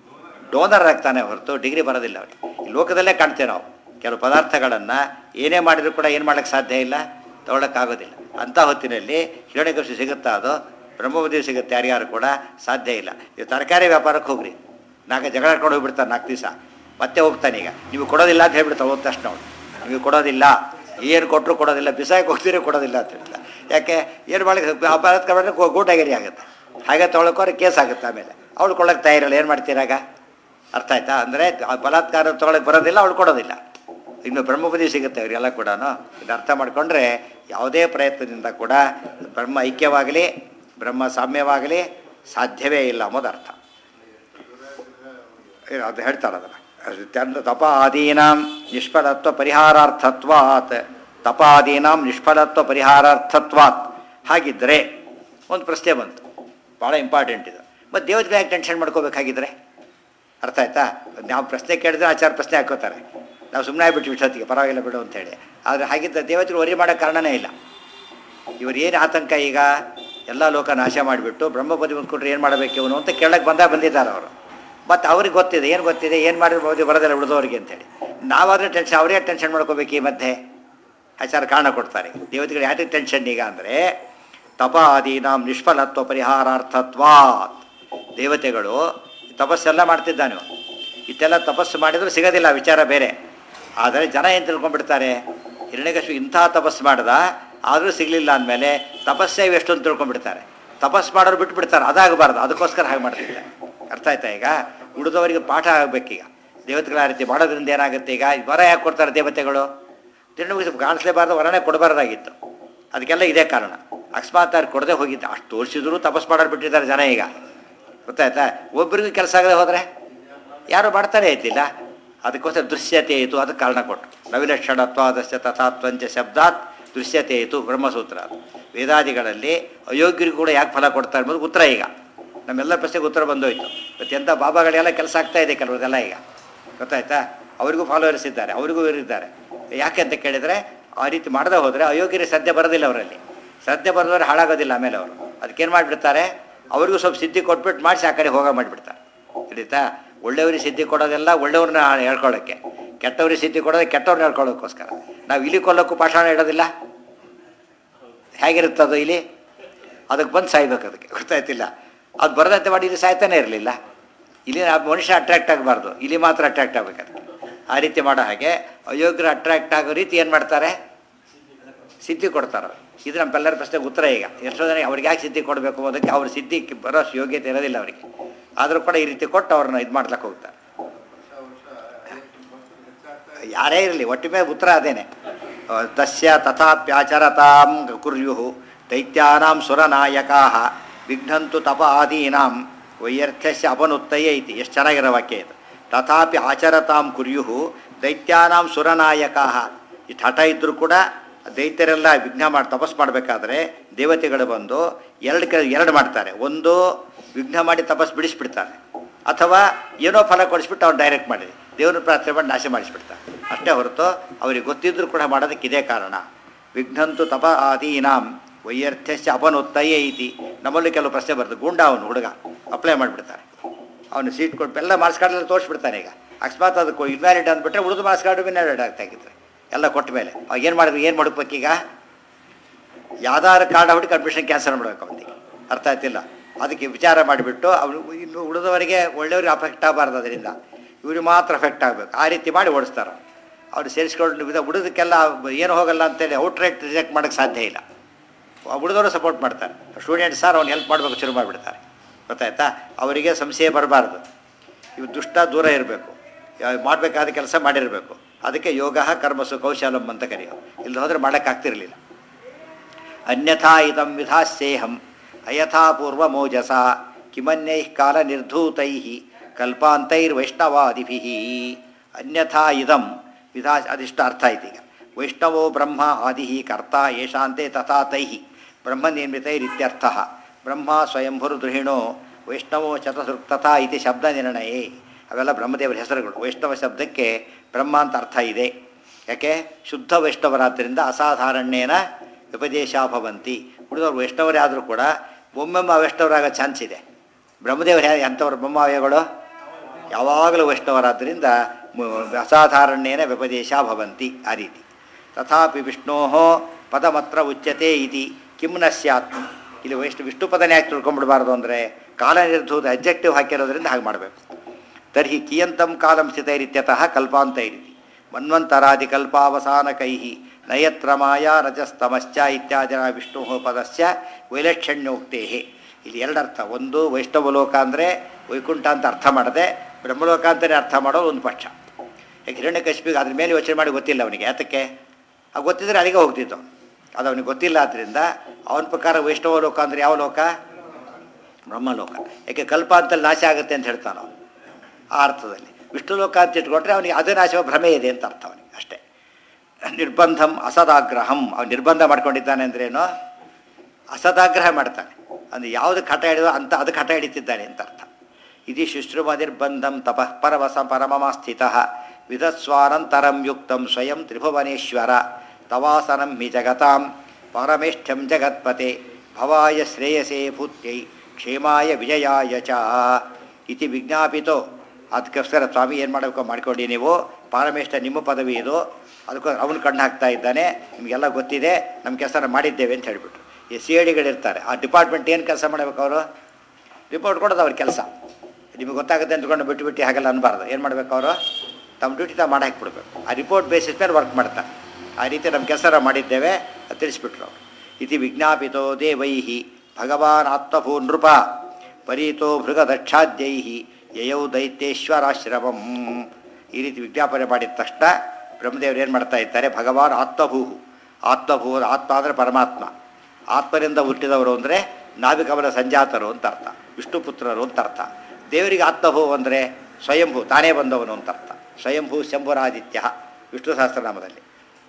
Speaker 1: ಡೋನರ್ ಆಗ್ತಾನೆ ಹೊರತು ಡಿಗ್ರಿ ಬರೋದಿಲ್ಲ ಅವನಿಗೆ ಈ ಲೋಕದಲ್ಲೇ ಕಾಣ್ತೇವೆ ನಾವು ಕೆಲವು ಪದಾರ್ಥಗಳನ್ನು ಏನೇ ಮಾಡಿದರೂ ಕೂಡ ಏನು ಮಾಡೋಕ್ಕೆ ಸಾಧ್ಯ ಇಲ್ಲ ತೊಗೊಳಕ್ಕಾಗೋದಿಲ್ಲ ಅಂಥ ಹೊತ್ತಿನಲ್ಲಿ ಹಿರಣ್ಯಕೃಷಿ ಸಿಗುತ್ತಾ ಅದು ಬ್ರಹ್ಮಬುದ್ಧಿ ಸಿಗುತ್ತೆ ಯಾರ್ಯಾರು ಕೂಡ ಸಾಧ್ಯ ಇಲ್ಲ ನೀವು ತರಕಾರಿ ವ್ಯಾಪಾರಕ್ಕೆ ಹೋಗ್ರಿ ನಾಲ್ಕು ಜಗಳ ಆಡ್ಕೊಂಡು ಹೋಗ್ಬಿಡ್ತಾರೆ ನಾಲ್ಕು ದಿವಸ ಮತ್ತೆ ಹೋಗ್ತಾನೀಗ ನೀವು ಕೊಡೋದಿಲ್ಲ ಅಂತ ಹೇಳ್ಬಿಡ್ತಾರೆ ಹೋದ ತಕ್ಷಣ ಅವನು ನಿಮಗೆ ಕೊಡೋದಿಲ್ಲ ಏನು ಕೊಟ್ಟರು ಕೊಡೋದಿಲ್ಲ ಬಿಸಾಯಕ್ಕೆ ಹೋಗ್ತೀರಿ ಕೊಡೋದಿಲ್ಲ ಅಂತ ಹೇಳ್ತಾರೆ ಯಾಕೆ ಏನು ಮಾಡಕ್ಕೆ ಬಲಾತ್ಕಾರ ಮಾಡಿದ್ರೆ ಗೂಟಾಗಿರಿ ಆಗುತ್ತೆ ಹಾಗೆ ತೊಗೊಳಕೋರೆ ಕೇಸ್ ಆಗುತ್ತೆ ಆಮೇಲೆ ಅವಳು ಕೊಳ್ಳೋಕೆ ತಯಾರಿಲ್ಲ ಏನು ಮಾಡ್ತೀರಾಗ ಅರ್ಥ ಆಯ್ತಾ ಅಂದರೆ ಬಲಾತ್ಕಾರ ತೊಗೊಳಕ್ಕೆ ಬರೋದಿಲ್ಲ ಅವಳು ಕೊಡೋದಿಲ್ಲ ಇನ್ನು ಬ್ರಹ್ಮಪದಿ ಸಿಗುತ್ತೆ ಅವರಿಗೆಲ್ಲ ಕೂಡ ಇದು ಅರ್ಥ ಮಾಡಿಕೊಂಡ್ರೆ ಯಾವುದೇ ಪ್ರಯತ್ನದಿಂದ ಕೂಡ ಬ್ರಹ್ಮ ಐಕ್ಯವಾಗಲಿ ಬ್ರಹ್ಮ ಸಾಮ್ಯವಾಗಲಿ ಸಾಧ್ಯವೇ ಇಲ್ಲ ಅನ್ನೋದು ಅರ್ಥ ಏನು ಅದು ಹೇಳ್ತಾರೆ ಅದನ್ನು ಚಂದ ತಪಾದೀನಾಂ ನಿಷ್ಫಲತ್ವ ಪರಿಹಾರಾರ್ಥತ್ವಾತ್ ತಪಾದೀನಾಂ ನಿಷ್ಫಲತ್ವ ಪರಿಹಾರಾರ್ಥತ್ವಾತ್ ಹಾಗಿದ್ದರೆ ಒಂದು ಪ್ರಶ್ನೆ ಬಂತು ಭಾಳ ಇಂಪಾರ್ಟೆಂಟ್ ಇದು ಮತ್ತು ದೇವತೆಗೆ ಯಾಕೆ ಟೆನ್ಷನ್ ಮಾಡ್ಕೋಬೇಕಾಗಿದ್ರೆ ಅರ್ಥ ಆಯ್ತಾ ನಾವು ಪ್ರಶ್ನೆ ಕೇಳಿದ್ರೆ ಆಚಾರ ಪ್ರಶ್ನೆ ಹಾಕೋತಾರೆ ನಾವು ಸುಮ್ಮನೆ ಆಗ್ಬಿಟ್ಟು ಇಷ್ಟೊತ್ತಿಗೆ ಪರವಾಗಿಲ್ಲ ಬಿಡು ಅಂತೇಳಿ ಆದರೆ ಹಾಗಿದ್ದ ದೇವತೆಗಳು ವರಿ ಮಾಡೋಕ್ಕೆ ಕಾರಣನೇ ಇಲ್ಲ ಇವರು ಏನು ಆತಂಕ ಈಗ ಎಲ್ಲ ಲೋಕ ನಾಶ ಮಾಡಿಬಿಟ್ಟು ಬ್ರಹ್ಮಪದಿ ಬಂದ್ಕೊಂಡ್ರೆ ಏನು ಮಾಡಬೇಕು ಇವನು ಅಂತ ಕೇಳಕ್ಕೆ ಬಂದಾಗ ಬಂದಿದ್ದಾರೆ ಅವರು ಮತ್ತು ಅವ್ರಿಗೆ ಗೊತ್ತಿದೆ ಏನು ಗೊತ್ತಿದೆ ಏನು ಮಾಡಿರ್ಬೋದು ಬರೋದಿಲ್ಲ ಉಳಿದವ್ರಿಗೆ ಅಂತೇಳಿ ನಾವಾದರೆ ಟೆನ್ಷನ್ ಅವರೇ ಟೆನ್ಷನ್ ಮಾಡ್ಕೋಬೇಕು ಈ ಮಧ್ಯೆ ಆಚಾರ ಕಾರಣ ಕೊಡ್ತಾರೆ ದೇವತೆಗಳು ಯಾಕೆ ಟೆನ್ಷನ್ ಈಗ ಅಂದರೆ ತಪಾದೀನಾಂ ನಿಷ್ಫಲತ್ವ ಪರಿಹಾರಾರ್ಥತ್ವಾತ್ ದೇವತೆಗಳು ತಪಸ್ಸೆಲ್ಲ ಮಾಡ್ತಿದ್ದಾನೆ ಇವ. ಇಷ್ಟೆಲ್ಲ ತಪಸ್ಸು ಮಾಡಿದರೂ ಸಿಗೋದಿಲ್ಲ ವಿಚಾರ ಬೇರೆ ಆದರೆ ಜನ ಏನು ತಿಳ್ಕೊಂಡ್ಬಿಡ್ತಾರೆ ಹಿರಣ್ಯಕಶು ಇಂಥ ತಪಸ್ಸು ಮಾಡ್ದ ಆದರೂ ಸಿಗಲಿಲ್ಲ ಅಂದಮೇಲೆ ತಪಸ್ಸೇ ಎಷ್ಟು ಅಂತ ತಿಳ್ಕೊಂಡ್ಬಿಡ್ತಾರೆ ತಪಸ್ಸು ಮಾಡೋರು ಬಿಟ್ಬಿಡ್ತಾರೆ ಅದಾಗಬಾರ್ದು ಅದಕ್ಕೋಸ್ಕರ ಹಾಗೆ ಮಾಡ್ತಿದ್ದಾರೆ ಅರ್ಥ ಆಯ್ತಾ ಈಗ ಉಳಿದವರಿಗೆ ಪಾಠ ಆಗಬೇಕೀಗ ದೇವತೆಗಳ ಆ ರೀತಿ ಮಾಡೋದ್ರಿಂದ ಏನಾಗುತ್ತೆ ಈಗ ವರ ಯಾಕೆ ಕೊಡ್ತಾರೆ ದೇವತೆಗಳು ತಿರುಗಿ ಕಾಣಿಸ್ಲೇಬಾರ್ದು ವರನೇ ಕೊಡಬಾರ್ದಾಗಿತ್ತು ಅದಕ್ಕೆಲ್ಲ ಇದೇ ಕಾರಣ ಅಕಸ್ಮಾತ್ ಅವ್ರು ಕೊಡದೆ ಹೋಗಿದ್ದು ಅಷ್ಟು ತೋರಿಸಿದ್ರು ತಪಸ್ ಮಾಡೋರು ಬಿಟ್ಟಿದ್ದಾರೆ ಜನ ಈಗ ಗೊತ್ತಾಯ್ತಾ ಒಬ್ಬರಿಗೂ ಕೆಲಸ ಆಗದೆ ಹೋದರೆ ಯಾರು ಮಾಡ್ತಾನೆ ಇದ್ದಿಲ್ಲ ಅದಕ್ಕೋಸ್ಕರ ದೃಶ್ಯತೆ ಇತ್ತು ಅದಕ್ಕೆ ಕಾರಣ ಕೊಟ್ಟು ನವಿಲಕ್ಷಣತ್ವಾದಸ್ಯ ತಥಾತ್ವಂಚ ಶಬ್ದಾತ್ ದೃಶ್ಯತೆ ಇತ್ತು ಬ್ರಹ್ಮಸೂತ್ರ ಅದು ವೇದಾದಿಗಳಲ್ಲಿ ಅಯೋಗ್ಯರಿಗೂ ಕೂಡ ಯಾಕೆ ಫಲ ಕೊಡ್ತಾರೆ ಅನ್ನೋದು ಉತ್ತರ ಈಗ ನಮ್ಮೆಲ್ಲ ಪ್ರಶ್ನೆಗೆ ಉತ್ತರ ಬಂದೋಯ್ತು ಮತ್ತು ಎಂಥ ಬಾಬಾಗಳೆಲ್ಲ ಕೆಲಸ ಆಗ್ತಾ ಇದೆ ಕೆಲವ್ರದೆಲ್ಲ ಈಗ ಗೊತ್ತಾಯ್ತಾ ಅವರಿಗೂ ಫಾಲೋವರ್ಸ್ ಇದ್ದಾರೆ ಅವರಿಗೂ ಇದ್ದಾರೆ ಯಾಕೆ ಅಂತ ಕೇಳಿದರೆ ಆ ರೀತಿ ಮಾಡದೆ ಹೋದರೆ ಅಯೋಗ್ಯರಿಗೆ ಸದ್ಯ ಬರೋದಿಲ್ಲ ಅವರಲ್ಲಿ ಸದ್ಯ ಬರೋದ್ರೆ ಹಾಳಾಗೋದಿಲ್ಲ ಆಮೇಲೆ ಅವರು ಅದಕ್ಕೇನು ಮಾಡಿಬಿಡ್ತಾರೆ ಅವ್ರಿಗೂ ಸ್ವಲ್ಪ ಸಿದ್ಧಿ ಕೊಟ್ಬಿಟ್ಟು ಮಾಡಿಸಿ ಆ ಕಡೆ ಹೋಗೋ ಮಾಡಿಬಿಡ್ತಾರೆ ಹಿಡಿತಾ ಒಳ್ಳೆಯವ್ರಿಗೆ ಸಿದ್ಧಿ ಕೊಡೋದೆಲ್ಲ ಒಳ್ಳೆಯವ್ರನ್ನ ಹೇಳ್ಕೊಳ್ಳೋಕ್ಕೆ ಕೆಟ್ಟವ್ರಿಗೆ ಸಿದ್ಧಿ ಕೊಡೋದು ಕೆಟ್ಟವ್ರನ್ನ ಹೇಳ್ಕೊಳ್ಳೋಕ್ಕೋಸ್ಕರ ನಾವು ಇಲ್ಲಿ ಕೊಲ್ಲೋಕ್ಕೂ ಪಾಷಾಣ ಇಡೋದಿಲ್ಲ ಹೇಗಿರುತ್ತೆ ಅದು ಇಲ್ಲಿ ಅದಕ್ಕೆ ಬಂದು ಸಾಯ್ಬೇಕು ಅದಕ್ಕೆ ಗೊತ್ತಾಯ್ತಿಲ್ಲ ಅದು ಬರದಂತೆ ಮಾಡಿ ಇಲ್ಲಿ ಸಾಯ್ತಾನೆ ಇರಲಿಲ್ಲ ಇಲ್ಲಿ ಆ ಮನುಷ್ಯ ಅಟ್ರಾಕ್ಟ್ ಆಗಬಾರ್ದು ಇಲ್ಲಿ ಮಾತ್ರ ಅಟ್ರಾಕ್ಟ್ ಆಗ್ಬೇಕು ಅದಕ್ಕೆ ಆ ರೀತಿ ಮಾಡೋ ಹಾಗೆ ಅಯೋಗ್ಯರು ಅಟ್ರಾಕ್ಟ್ ಆಗೋ ರೀತಿ ಏನು ಮಾಡ್ತಾರೆ ಸಿದ್ಧಿ ಕೊಡ್ತಾರೆ ಇದು ನಮ್ಮೆಲ್ಲರ ಪ್ರಶ್ನೆಗೆ ಉತ್ತರ ಈಗ ಎಷ್ಟೋ ಜನ ಅವ್ರಿಗೆ ಯಾಕೆ ಸಿದ್ಧಿ ಕೊಡಬೇಕು ಅದಕ್ಕೆ ಅವ್ರ ಸಿದ್ಧಿ ಬರೋ ಯೋಗ್ಯತೆ ಇರೋದಿಲ್ಲ ಅವರಿಗೆ ಆದರೂ ಕೂಡ ಈ ರೀತಿ ಕೊಟ್ಟು ಅವ್ರನ್ನ ಇದು ಮಾಡ್ಲಿಕ್ಕೆ ಹೋಗ್ತಾರೆ ಯಾರೇ ಇರಲಿ ಒಟ್ಟಿಗೆ ಉತ್ತರ ಅದೇನೆ ತಸ್ಯ ತಥಾಪ್ಯಾಚರತಾಂ ಕುರ್ಯು ದೈತ್ಯಾನಾಂ ಸುರನಾಯಕಾ ವಿಘ್ನಂತು ತಪ ಆದೀನಾಂ ವೈಯರ್ಥ್ಯಸ್ಯ ಅಪನುತ್ತಯೇ ಐತಿ ಎಷ್ಟು ಚೆನ್ನಾಗಿರೋ ವಾಕ್ಯ ಇದು ತಥಾಪಿ ಆಚರತಾಂ ಕುರ್ಯು ದೈತ್ಯಾನಾಂ ಸುರನಾಯಕಾ ಈ ಹಠ ಇದ್ದರೂ ಕೂಡ ದೈತ್ಯರೆಲ್ಲ ವಿಘ್ನ ಮಾಡಿ ತಪಸ್ ಮಾಡಬೇಕಾದ್ರೆ ದೇವತೆಗಳು ಬಂದು ಎರಡು ಕ ಎರಡು ಮಾಡ್ತಾರೆ ಒಂದು ವಿಘ್ನ ಮಾಡಿ ತಪಸ್ ಬಿಡಿಸ್ಬಿಡ್ತಾರೆ ಅಥವಾ ಏನೋ ಫಲ ಕೊಡಿಸ್ಬಿಟ್ಟು ಅವ್ರು ಡೈರೆಕ್ಟ್ ಮಾಡಿದೆ ದೇವ್ರ ಪ್ರಾರ್ಥನೆ ಮಾಡಿ ನಾಶ ಮಾಡಿಸ್ಬಿಡ್ತಾರೆ ಅಷ್ಟೇ ಹೊರತು ಅವ್ರಿಗೆ ಗೊತ್ತಿದ್ರೂ ಕೂಡ ಮಾಡೋದಕ್ಕೆ ಇದೇ ಕಾರಣ ವಿಘ್ನಂತು ತಪ ಆದೀನಾಂ ವೈಯರ್ಥ್ಯಸ್ಯ ಅಪನುತ್ತಯೇ ಐತಿ ನಮ್ಮಲ್ಲಿ ಕೆಲವು ಪ್ರಶ್ನೆ ಬರ್ತದೆ ಗುಂಡ ಅವನು ಹುಡುಗ ಅಪ್ಲೈ ಮಾಡಿಬಿಡ್ತಾರೆ ಅವನು ಸೀಟ್ ಕೊಟ್ಟು ಎಲ್ಲ ಮಾರ್ಕ್ಸ್ ಕಾರ್ಡಲ್ಲಿ ತೋರಿಸ್ಬಿಡ್ತಾನೆ ಈಗ ಅಕಸ್ಮಾತ್ ಅದಕ್ಕೆ ಇನ್ವ್ಯಾಲಿಡ್ ಅಂದ್ಬಿಟ್ರೆ ಉಳಿದು ಮಾರ್ಕ್ಸ್ ಕಾರ್ಡು ಇನ್ವ್ಯಾಲಿಡ್ ಆಗ್ತಾ ಇದ್ರೆ ಎಲ್ಲ ಕೊಟ್ಟ ಮೇಲೆ ಅವಾಗ ಏನು ಮಾಡಿದ್ರು ಏನು ಮಾಡ್ಬೇಕೀಗ ಯಾವ್ದಾರು ಕಾರ್ಡ್ ಹುಡುಕಿ ಅಡ್ಮಿಷನ್ ಕ್ಯಾನ್ಸಲ್ ಮಾಡಬೇಕು ಅವನಿಗೆ ಅರ್ಥ ಆಯ್ತಿಲ್ಲ ಅದಕ್ಕೆ ವಿಚಾರ ಮಾಡಿಬಿಟ್ಟು ಅವನು ಇನ್ನು ಉಳಿದವರಿಗೆ ಒಳ್ಳೆಯವ್ರಿಗೆ ಅಫೆಕ್ಟ್ ಆಗಬಾರ್ದು ಅದರಿಂದ ಇವ್ರಿಗೆ ಮಾತ್ರ ಅಫೆಕ್ಟ್ ಆಗಬೇಕು ಆ ರೀತಿ ಮಾಡಿ ಓಡಿಸ್ತಾರೆ ಅವ್ರು ಸೇರಿಸ್ಕೊಂಡು ವಿಧ ಉಳಿದಕ್ಕೆಲ್ಲ ಏನು ಹೋಗಲ್ಲ ಅಂತೇಳಿ ಔಟ್ ರೇಟ್ ರಿಜೆಕ್ಟ್ ಮಾಡೋಕ್ಕೆ ಸಾಧ್ಯ ಇಲ್ಲ ಉಳಿದವರು ಸಪೋರ್ಟ್ ಮಾಡ್ತಾರೆ ಸ್ಟೂಡೆಂಟ್ಸ್ ಸರ್ ಅವ್ನು ಹೆಲ್ಪ್ ಮಾಡಬೇಕು ಶುರು ಮಾಡಿಬಿಡ್ತಾರೆ ಗೊತ್ತಾಯ್ತಾ ಅವರಿಗೆ ಸಂಶಯ ಬರಬಾರ್ದು ಇವು ದುಷ್ಟ ದೂರ ಇರಬೇಕು ಮಾಡಬೇಕಾದ ಕೆಲಸ ಮಾಡಿರಬೇಕು ಅದಕ್ಕೆ ಯೋಗ ಕರ್ಮಸು ಕೌಶಲಂ ಅಂತ ಕರೆಯೋದು ಇಲ್ಲಿ ಹೋದರೆ ಮಾಡೋಕ್ಕಾಗ್ತಿರಲಿಲ್ಲ ಅನ್ಯಥಾ ಇದಂ ವಿಧಾಸ್ಯೇಹಂ ಅಯಥಾ ಪೂರ್ವ ಮೋಜಸ ಕಿಮನ್ಯೈ ಕಾಲ ನಿರ್ಧೂತೈ ಕಲ್ಪಾಂತೈರ್ವೈಷ್ಣವಾದಿಭಿ ಅನ್ಯಥಾ ಇದಂ ವಿಧಾ ಅದಿಷ್ಟು ಅರ್ಥ ಆಯ್ತು ಈಗ ವೈಷ್ಣವೋ ಬ್ರಹ್ಮ ಆದಿ ಕರ್ತ ಯೇಷಾಂತೆ ತಥಾ ತೈ ಬ್ರಹ್ಮನಿರ್ಮಿತೈರಿತ್ಯರ್ಥ ಬ್ರಹ್ಮ ಸ್ವಯಂಭುರ್ದೃಹಿಣೋ ವೈಷ್ಣವೋ ಚತಸೃಕ್ ತಥಾ ಇತಿ ಶಬ್ದ ನಿರ್ಣಯೇ ಅವೆಲ್ಲ ಬ್ರಹ್ಮದೇವರ ಹೆಸರುಗಳು ವೈಷ್ಣವ ಶಬ್ದಕ್ಕೆ ಬ್ರಹ್ಮ ಅಂತ ಅರ್ಥ ಇದೆ ಯಾಕೆ ಶುದ್ಧ ವೈಷ್ಣವರಾದ್ದರಿಂದ ಅಸಾಧಾರಣ್ಯೇನ ವ್ಯಪದೇಶ ಭವಂತಿ ಉಳಿದವರು ವೈಷ್ಣವರೇ ಆದರೂ ಕೂಡ ಒಮ್ಮೊಮ್ಮೆ ಅವೈಷ್ಣವರಾಗೋ ಚಾನ್ಸ್ ಇದೆ ಬ್ರಹ್ಮದೇವರು ಯಾ ಎಂಥವ್ರು ಬ್ರಹ್ಮಾವಯಗಳು ಯಾವಾಗಲೂ ವೈಷ್ಣವರಾದ್ದರಿಂದ ಮ- ಅಸಾಧಾರಣ್ಯೇನ ವ್ಯಪದೇಶ ಭವಂತಿ ಆ ರೀತಿ ತಥಾಪಿ ವಿಷ್ಣೋ ಪದಮತ್ರ ಉಚ್ಯತೆ ಇತಿ ಕಿಂ ನ ಸ್ಯಾತ್ ಇಲ್ಲಿ ವೈಷ್ಣು ವಿಷ್ಣು ಪದನೇ ಯಾಕೆ ತಿಳ್ಕೊಂಡ್ಬಿಡಬಾರ್ದು ಅಂದರೆ ಕಾಲ ನಿರ್ಧೂತ ಅಬ್ಜೆಕ್ಟಿವ್ ಹಾಕಿರೋದ್ರಿಂದ ಹಾಗೆ ಮಾಡಬೇಕು ತರ್ಹಿ ಕಿಯಂತಂ ಕಾಲಂ ಸ್ಥಿತೈರಿತ್ಯತಃ ಕಲ್ಪಾಂತೈರಿತಿ ಮನ್ವಂತರಾದಿ ಕಲ್ಪಾವಸಾನಕೈ ನಯತ್ರ ಮಾಯಾ ರಜಸ್ತಮಶ್ಚ ಇತ್ಯಾದಿನ ವಿಷ್ಣು ಪದಸ್ಯ ವೈಲಕ್ಷಣ್ಯೋಕ್ತೇ ಇಲ್ಲಿ ಎರಡರ್ಥ ಒಂದು ವೈಷ್ಣವಲೋಕ ಅಂದರೆ ವೈಕುಂಠ ಅಂತ ಅರ್ಥ ಮಾಡದೆ ಬ್ರಹ್ಮಲೋಕ ಅಂತಲೇ ಅರ್ಥ ಮಾಡೋದು ಒಂದು ಪಕ್ಷ ಯಾಕೆ ಹಿರಣ್ಯ ಕಶ್ಪಿಗೆ ಅದ್ರ ಮೇಲೆ ಯೋಚನೆ ಮಾಡಿ ಗೊತ್ತಿಲ್ಲ ಅವನಿಗೆ ಯಾತಕ್ಕೆ ಆ ಗೊತ್ತಿದ್ರೆ ಅಲ್ಲಿಗೆ ಹೋಗ್ತಿತ್ತು ಅದು ಅವನಿಗೆ ಗೊತ್ತಿಲ್ಲ ಆದ್ದರಿಂದ ಅವನ ಪ್ರಕಾರ ವೈಷ್ಣವ ಲೋಕ ಅಂದರೆ ಯಾವ ಲೋಕ ಬ್ರಹ್ಮಲೋಕ ಯಾಕೆ ಕಲ್ಪ ಅಂತಲ್ಲಿ ನಾಶ ಆಗುತ್ತೆ ಅಂತ ಹೇಳ್ತಾನೆ ಅವನು ಆ ಅರ್ಥದಲ್ಲಿ ವಿಷ್ಣು ಲೋಕ ಅಂತ ಇಟ್ಕೊಂಡ್ರೆ ಅವನಿಗೆ ಅದು ನಾಶ ಭ್ರಮೆ ಇದೆ ಅಂತ ಅರ್ಥ ಅವನಿಗೆ ಅಷ್ಟೇ ನಿರ್ಬಂಧಂ ಅಸದಾಗ್ರಹಂ ಅವನು ನಿರ್ಬಂಧ ಮಾಡ್ಕೊಂಡಿದ್ದಾನೆ ಅಂದ್ರೇನು ಅಸದಾಗ್ರಹ ಮಾಡ್ತಾನೆ ಅಂದರೆ ಯಾವುದು ಕಟ ಹಿಡಿದೋ ಅಂತ ಅದು ಕಟ ಹಿಡಿತಿದ್ದಾನೆ ಅಂತ ಅರ್ಥ ಇದು ಶುಶ್ರುಮದಿರ್ಬಂಧಂ ತಪಃ ಪರವಸ ಪರಮಮ ಸ್ಥಿತ ವಿಧಸ್ವಾನಂತರಂ ಯುಕ್ತಂ ಸ್ವಯಂ ತ್ರಿಭುವನೇಶ್ವರ ತವಾಸನಂ ಹಿ ಜಗತಾಂ ಪರಮೇಷ್ಠ್ಯಂ ಜಗತ್ಪತೆ ಭವಾಯ ಶ್ರೇಯಸೇ ಭೂತ್ಯೈ ಕ್ಷೇಮಾಯ ವಿಜಯಾಯ ಚ ಇತಿ ವಿಜ್ಞಾಪಿತೋ ಅದಕ್ಕೋಸ್ಕರ ಸ್ವಾಮಿ ಏನು ಮಾಡಬೇಕು ಮಾಡ್ಕೊಂಡು ನೀವು ಪಾರಮೇಷ್ಠ ನಿಮ್ಮ ಪದವಿ ಇದು ಅದಕ್ಕೋಸ್ಕರ ಅವನು ಕಣ್ಣು ಹಾಕ್ತಾ ಇದ್ದಾನೆ ನಿಮಗೆಲ್ಲ ಗೊತ್ತಿದೆ ನಮ್ಮ ಕೆಲಸ ಮಾಡಿದ್ದೇವೆ ಅಂತ ಹೇಳಿಬಿಟ್ರು ಈ ಸಿ ಐ ಡಿಗಳಿರ್ತಾರೆ ಆ ಡಿಪಾರ್ಟ್ಮೆಂಟ್ ಏನು ಕೆಲಸ ಮಾಡಬೇಕು ಅವರು ರಿಪೋರ್ಟ್ ಕೊಡೋದು ಅವ್ರ ಕೆಲಸ ನಿಮಗೆ ಗೊತ್ತಾಗುತ್ತೆ ಅಂದ್ಕೊಂಡು ಬಿಟ್ಟು ಬಿಟ್ಟು ಹಾಗೆಲ್ಲ ಅನ್ಬಾರ್ದು ಏನು ಮಾಡಬೇಕು ಅವರು ತಮ್ಮ ಡ್ಯೂಟಿ ತಾವು ಮಾಡಿ ಹಾಕ್ಬಿಡ್ಬೇಕು ಆ ರಿಪೋರ್ಟ್ ಬೇಸಿಸ್ ಮೇಲೆ ವರ್ಕ್ ಮಾಡ್ತಾರೆ ಆ ರೀತಿ ನಮ್ಮ ಕೆಲಸ ನಾವು ಮಾಡಿದ್ದೇವೆ ಅದು ತಿಳಿಸ್ಬಿಟ್ರು ಅವರು ಇತಿ ವಿಜ್ಞಾಪಿತೋ ದೇವೈ ಭಗವಾನ್ ಆತ್ಮಭೂ ನೃಪ ಪರೀತೋ ಭೃಗದಕ್ಷಾದ್ಯೈ ಯಯೌ ದೈತ್ಯೇಶ್ವರಾಶ್ರಮಂ ಈ ರೀತಿ ವಿಜ್ಞಾಪನೆ ಮಾಡಿದ ತಕ್ಷಣ ಬ್ರಹ್ಮದೇವರು ಏನು ಮಾಡ್ತಾ ಇದ್ದಾರೆ ಭಗವಾನ್ ಆತ್ಮಭೂ ಆತ್ಮಭೂ ಆತ್ಮ ಅಂದರೆ ಪರಮಾತ್ಮ ಆತ್ಮರಿಂದ ಹುಟ್ಟಿದವರು ಅಂದರೆ ನಾವಿಕವರ ಸಂಜಾತರು ಅಂತ ಅರ್ಥ ವಿಷ್ಣು ಪುತ್ರರು ಅಂತ ಅರ್ಥ ದೇವರಿಗೆ ಆತ್ಮಭೂ ಅಂದರೆ ಸ್ವಯಂಭೂ ತಾನೇ ಬಂದವನು ಅಂತ ಅರ್ಥ ಸ್ವಯಂಭೂ ಶಂಭುರಾದಿತ್ಯ ವಿಷ್ಣು ಸಹಸ್ರನಾಮದಲ್ಲಿ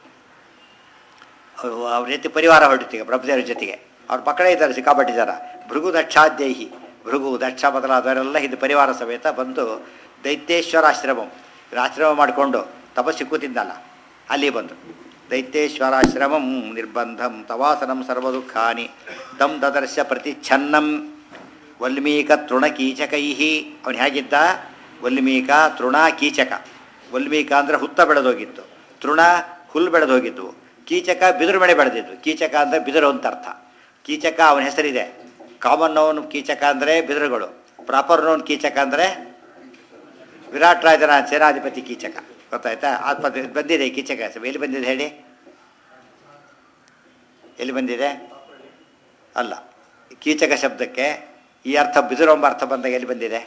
Speaker 1: ಅವ್ರು ಅವ್ರ ರೀತಿ ಪರಿವಾರ ಹೊರಟಿತ್ತು ಬ್ರಹ್ಮದೇವರ ಜೊತೆಗೆ ಅವ್ರ ಮಕ್ಕಳೇ ಇದ್ದಾರೆ ಸಿಕ್ಕಾಪಟ್ಟಿ ಜನ ಭೃಗು ದಕ್ಷಾದ್ಯೈಹಿ ಭೃಗು ದಕ್ಷ ಮೊದಲಾದವರೆಲ್ಲ ಇದು ಪರಿವಾರ ಸಮೇತ ಬಂದು ದೈತ್ಯೇಶ್ವರಾಶ್ರಮಂ ಇವ್ರು ಆಶ್ರಮ ಮಾಡಿಕೊಂಡು ತಪಸ್ಸಿ ಕೂತಿದ್ದಲ್ಲ ಅಲ್ಲಿ ಬಂದು ದೈತ್ಯೇಶ್ವರಾಶ್ರಮಂ ನಿರ್ಬಂಧಂ ತವಾಸನಂ ಸರ್ವದುಃಖಾನಿ ತಂ ದದರ್ಶ ಪ್ರತಿಚ್ಛನ್ನಂ ವಲ್ಮೀಕ ತೃಣಕೀಚಕೈ ಅವನು ಹೇಗಿದ್ದ ವಲ್ಮೀಕ ತೃಣ ಕೀಚಕ ವಲ್ಮೀಕ ಅಂದರೆ ಹುತ್ತ ಬೆಳೆದೋಗಿತ್ತು ತೃಣ ಹುಲ್ಲು ಬೆಳೆದೋಗಿದ್ವು ಕೀಚಕ ಬಿದಿರು ಬೆಳೆ ಬೆಳೆದಿದ್ವು ಕೀಚಕ ಅಂದರೆ ಬಿದಿರು ಅಂತ ಅರ್ಥ ಕೀಚಕ ಅವನ ಹೆಸರಿದೆ ಕಾಮನ್ ನೋನ್ ಕೀಚಕ ಅಂದರೆ ಬಿದಿರುಗಳು ಪ್ರಾಪರ್ ನೋನ್ ಕೀಚಕ ಅಂದರೆ ವಿರಾಟ್ ರಾಜನ ಸೇನಾಧಿಪತಿ ಕೀಚಕ ಗೊತ್ತಾಯ್ತಾ ಅದು ಬಂದಿ- ಬಂದಿದೆ ಈ ಕೀಚಕ ಹೆಸರು ಎಲ್ಲಿ ಬಂದಿದೆ ಹೇಳಿ ಎಲ್ಲಿ ಬಂದಿದೆ ಅಲ್ಲ ಕೀಚಕ ಶಬ್ದಕ್ಕೆ ಈ ಅರ್ಥ ಬಿದಿರು ಎಂಬ ಅರ್ಥ ಬಂದಾಗ ಎಲ್ಲಿ ಬಂದಿದೆ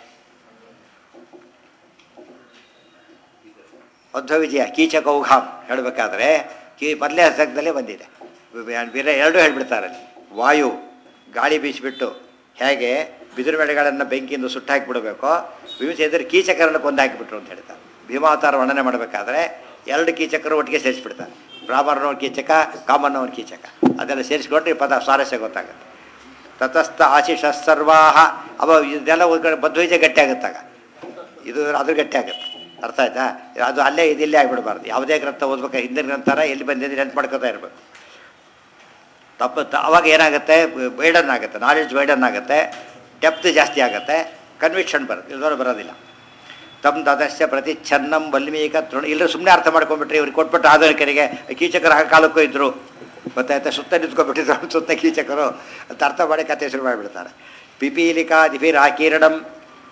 Speaker 1: ಮಧ್ವ ವಿಜಯ ಕೀಚಕೌಘಾಮ್ ಹೇಳಬೇಕಾದ್ರೆ ಕೀ ಮೊದಲೇ ಹಸ್ತಕದಲ್ಲೇ ಬಂದಿದೆ ಬೇರೆ ಎರಡೂ ಹೇಳ್ಬಿಡ್ತಾರೆ ಅಲ್ಲಿ ವಾಯು ಗಾಳಿ ಬೀಸಿಬಿಟ್ಟು ಹೇಗೆ ಬಿದಿರು ಬೆಳೆಗಳನ್ನು ಬೆಂಕಿಯಿಂದ ಸುಟ್ಟಾಕಿಬಿಡಬೇಕೋ ಭೀಮಸೇಂದ್ರ ಕೀಚಕರನ್ನು ಕೊಂದು ಹಾಕಿಬಿಟ್ರು ಅಂತ ಹೇಳ್ತಾರೆ ಭೀಮಾವತಾರ ವರ್ಣನೆ ಮಾಡಬೇಕಾದ್ರೆ ಎರಡು ಕೀಚಕರು ಒಟ್ಟಿಗೆ ಸೇರಿಸ್ಬಿಡ್ತಾರೆ ಬ್ರಾಹ್ಮಣನವ್ರ ಕೀಚಕ ಕಾಮನ್ನವ್ರ ಕೀಚಕ ಅದೆಲ್ಲ ಸೇರಿಸ್ಕೊಂಡ್ರೆ ಈ ಪದ ಸ್ವಾರಸ್ಯ ಗೊತ್ತಾಗುತ್ತೆ ತತಸ್ಥ ಆಶಿಷ ಸರ್ವಾಹ ಅವ ಇದೆಲ್ಲ ಒಂದು ಕಡೆ ಬದ್ವೈಜ ಗಟ್ಟಿ ಆಗುತ್ತಾಗ ಇದು ಅದು ಗಟ್ಟಿ ಆಗುತ್ತೆ ಅರ್ಥ ಆಯ್ತಾ ಅದು ಅಲ್ಲೇ ಇದು ಇಲ್ಲೇ ಆಗಿಬಿಡಬಾರ್ದು ಯಾವುದೇ ಗ್ರಂಥ ಓದ್ಬೇಕು ಹಿಂದಿನ ಗ್ರಂಥರ ಎಲ್ಲಿ ಬಂದಿದ್ದು ನೆನ್ಪು ಮಾಡ್ಕೋತಾ ಇರಬೇಕು ತಪ್ಪು ತ- ಅವಾಗ ಏನಾಗುತ್ತೆ ವೈಡನ್ ಆಗುತ್ತೆ ನಾಲೆಡ್ಜ್ ವೈಡನ್ ಆಗುತ್ತೆ ಡೆಪ್ತ್ ಜಾಸ್ತಿ ಆಗುತ್ತೆ ಕನ್ವಿಕ್ಷನ್ ಬರುತ್ತೆ ಇಲ್ದವ್ರು ಬರೋದಿಲ್ಲ ತಮ್ಮ ತದಸ್ಯ ಪ್ರತಿ ಛನ್ನಂ ವಲ್ಮೀಕ ತೃಣ ಇಲ್ಲ ಸುಮ್ಮನೆ ಅರ್ಥ ಮಾಡ್ಕೊಂಡ್ಬಿಟ್ರಿ ಇವ್ರಿಗೆ ಕೊಟ್ಬಿಟ್ಟು ಆಧುನಿಕರಿಗೆ ಕೀಚಕರು ಆ ಕಾಲಕ್ಕೂ ಇದ್ದರು ಗೊತ್ತಾಯ್ತಾ ಸುತ್ತ ನಿಂತ್ಕೊಂಡ್ಬಿಟ್ಟಿದ್ರು ಸುತ್ತ ಕೀಚಕರು ಅಂತ ಅರ್ಥ ಮಾಡಿ ಕತೆ ಶುರು ಮಾಡಿಬಿಡ್ತಾರೆ ಪಿಪೀಲಿಕಾದಿಭಿರಾಕೀರಣಂ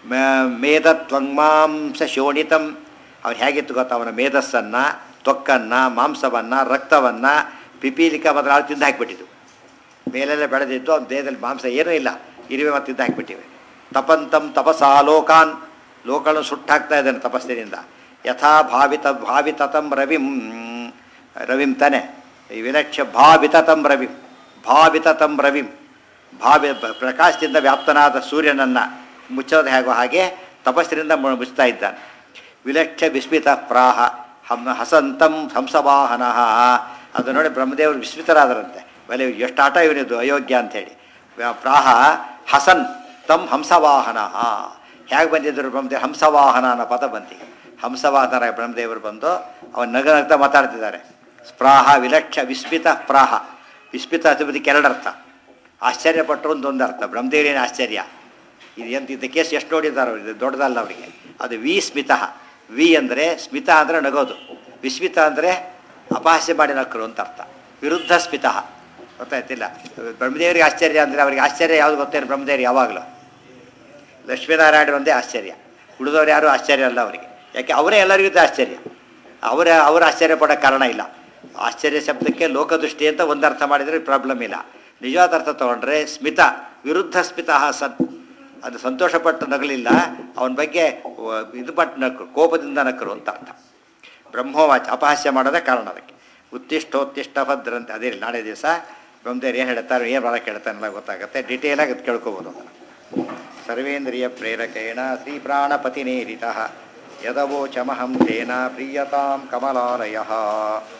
Speaker 1: ಮೇಧತ್ವಂಗಾಂಸ ಶೋಣಿತಂ ಅವ್ನು ಹೇಗಿತ್ತು ಗೊತ್ತಾ ಅವನ ಮೇಧಸ್ಸನ್ನು ತೊಕ್ಕನ್ನು ಮಾಂಸವನ್ನು ರಕ್ತವನ್ನು ಪಿಪೀಲಿಕ ಬದಲಾಗಿ ತಿಂದು ಹಾಕಿಬಿಟ್ಟಿದ್ದು ಮೇಲೆಲ್ಲ ಬೆಳೆದಿದ್ದು ಅವ್ನ ದೇಹದಲ್ಲಿ ಮಾಂಸ ಏನೂ ಇಲ್ಲ ಇರುವೆ ಮತ್ತು ತಿಂದು ಹಾಕಿಬಿಟ್ಟಿವೆ ತಪಂತಂ ತಪಸಾ ಲೋಕಾನ್ ಲೋಕಗಳನ್ನು ಸುಟ್ಟಾಕ್ತಾ ಇದ್ದಾನೆ ತಪಸ್ಸಿನಿಂದ ಯಥಾ ಭಾವಿತ ಭಾವಿತತಂ ರವಿಂ ರವಿಂ ತಾನೆ ಈ ವಿಲಕ್ಷ ಭಾವಿತತಂ ರವಿಂ ಭಾವಿತತಂ ರವಿಂ ಭಾವಿ ಬ- ಪ್ರಕಾಶದಿಂದ ವ್ಯಾಪ್ತನಾದ ಸೂರ್ಯನನ್ನು ಮುಚ್ಚೋದು ಹೇಗೋ ಹಾಗೆ ತಪಸ್ಸಿನಿಂದ ಮು- ಮುಚ್ತಾ ಇದ್ದಾನೆ ವಿಲಕ್ಷ ವಿಸ್ಮಿತ ಪ್ರಾಹ ಹಂ ಹಸಂತಂ ಹಂಸವಾಹನ ಅದು ನೋಡಿ ಬ್ರಹ್ಮದೇವರು ವಿಸ್ಮಿತರಾದರಂತೆ ಬಲೆ ಎಷ್ಟು ಆಟ ಇವನಿದು ಅಯೋಗ್ಯ ಅಂಥೇಳಿ ವ್ಯ- ಪ್ರಾಹ ಹಸನ್ ತಂ ಹಂಸವಾಹನ ಹೇಗೆ ಬಂದಿದ್ದರು ಬ್ರಹ್ಮದೇವ್ ಹಂಸವಾಹನ ಅನ್ನೋ ಪದ ಬಂತಿಗೆ ಹಂಸವಾಹನ ಬ್ರಹ್ಮದೇವರು ಬಂದು ಅವನು ನಗ ನಗ್ತಾ ಮಾತಾಡ್ತಿದ್ದಾರೆ ಸ್ಪ್ರಾಹ ವಿಲಕ್ಷ ವಿಸ್ಮಿತ ಪ್ರಾಹ ವಿಸ್ಮಿತ ಅತಿಪದಿಕ್ಕೆ ಎರಡರ್ಥ ಆಶ್ಚರ್ಯಪಟ್ಟರು ಒಂದು ಒಂದು ಅರ್ಥ ಬ್ರಹ್ಮದೇವರೇನು ಆಶ್ಚರ್ಯ ಇದು ಎಂತ ಇದು ಕೇಸ್ ಎಷ್ಟು ನೋಡಿದ್ದಾರೆ ಇದು ದೊಡ್ಡದಲ್ಲ ಅವರಿಗೆ ಅದು ವಿ ಸ್ಮಿತ ವಿ ಅಂದರೆ ಸ್ಮಿತ ಅಂದರೆ ನಗೋದು ವಿಸ್ಮಿತ ಅಂದರೆ ಅಪಹಾಸ್ಯ ಮಾಡಿ ನಕ್ಕರು ಅಂತ ಅರ್ಥ ವಿರುದ್ಧ ಸ್ಮಿತ ಗೊತ್ತಾಯ್ತಿಲ್ಲ ಬ್ರಹ್ಮದೇವರಿಗೆ ಆಶ್ಚರ್ಯ ಅಂದರೆ ಅವರಿಗೆ ಆಶ್ಚರ್ಯ ಯಾವುದು ಗೊತ್ತೇನು ಬ್ರಹ್ಮದೇವರು ಯಾವಾಗಲೂ ಲಕ್ಷ್ಮೀನಾರಾಯಣ ಒಂದೇ ಆಶ್ಚರ್ಯ ಉಳಿದವ್ರು ಯಾರೂ ಆಶ್ಚರ್ಯ ಅಲ್ಲ ಅವರಿಗೆ ಯಾಕೆ ಅವರೇ ಎಲ್ಲರಿಗೂ ಇದ್ದ ಆಶ್ಚರ್ಯ ಅವರ ಅವರ ಆಶ್ಚರ್ಯ ಪಡೋ ಕಾರಣ ಇಲ್ಲ ಆಶ್ಚರ್ಯ ಶಬ್ದಕ್ಕೆ ಲೋಕದೃಷ್ಟಿ ಅಂತ ಒಂದು ಅರ್ಥ ಮಾಡಿದರೆ ಪ್ರಾಬ್ಲಮ್ ಇಲ್ಲ ನಿಜವಾದ ಅರ್ಥ ತೊಗೊಂಡ್ರೆ ಸ್ಮಿತ ವಿರುದ್ಧ ಸ್ಮಿತ ಸನ್ ಅದು ಸಂತೋಷಪಟ್ಟು ನಗಲಿಲ್ಲ ಅವನ ಬಗ್ಗೆ ವ- ಇದು ಪಟ್ಟು ನಕ್ಕರು ಕೋಪದಿಂದ ನಕ್ಕರು ಅಂತ ಅರ್ಥ ಬ್ರಹ್ಮವಾಚ ಅಪಹಾಸ್ಯ ಮಾಡೋದೇ ಕಾರಣ ಅದಕ್ಕೆ ಉತ್ತಿಷ್ಟೋತ್ತಿಷ್ಟ ಭದ್ರಂತೆ ಅದೇ ನಾಳೆ ದಿವಸ ಬ್ರಹ್ಮದೇವ್ರು ಏನು ಹೇಳ್ತಾರೆ ಏನು ಮಾಡಕ್ಕೆ ಹೇಳ್ತಾನೆಲ್ಲ ಗೊತ್ತಾಗುತ್ತೆ ಡಿಟೇಲಾಗಿ ಅದು ಕೇಳ್ಕೊಬೋದು ಅದನ್ನು ಸರ್ವೇಂದ್ರಿಯ ಪ್ರೇರಕೇಣ ಶ್ರೀ ಪ್ರಾಣಪತಿನೇರಿತ ಯದವೋಚಮಹಂ ತೇನ ಪ್ರೀಯತಾಂ ಕಮಲಾಲಯ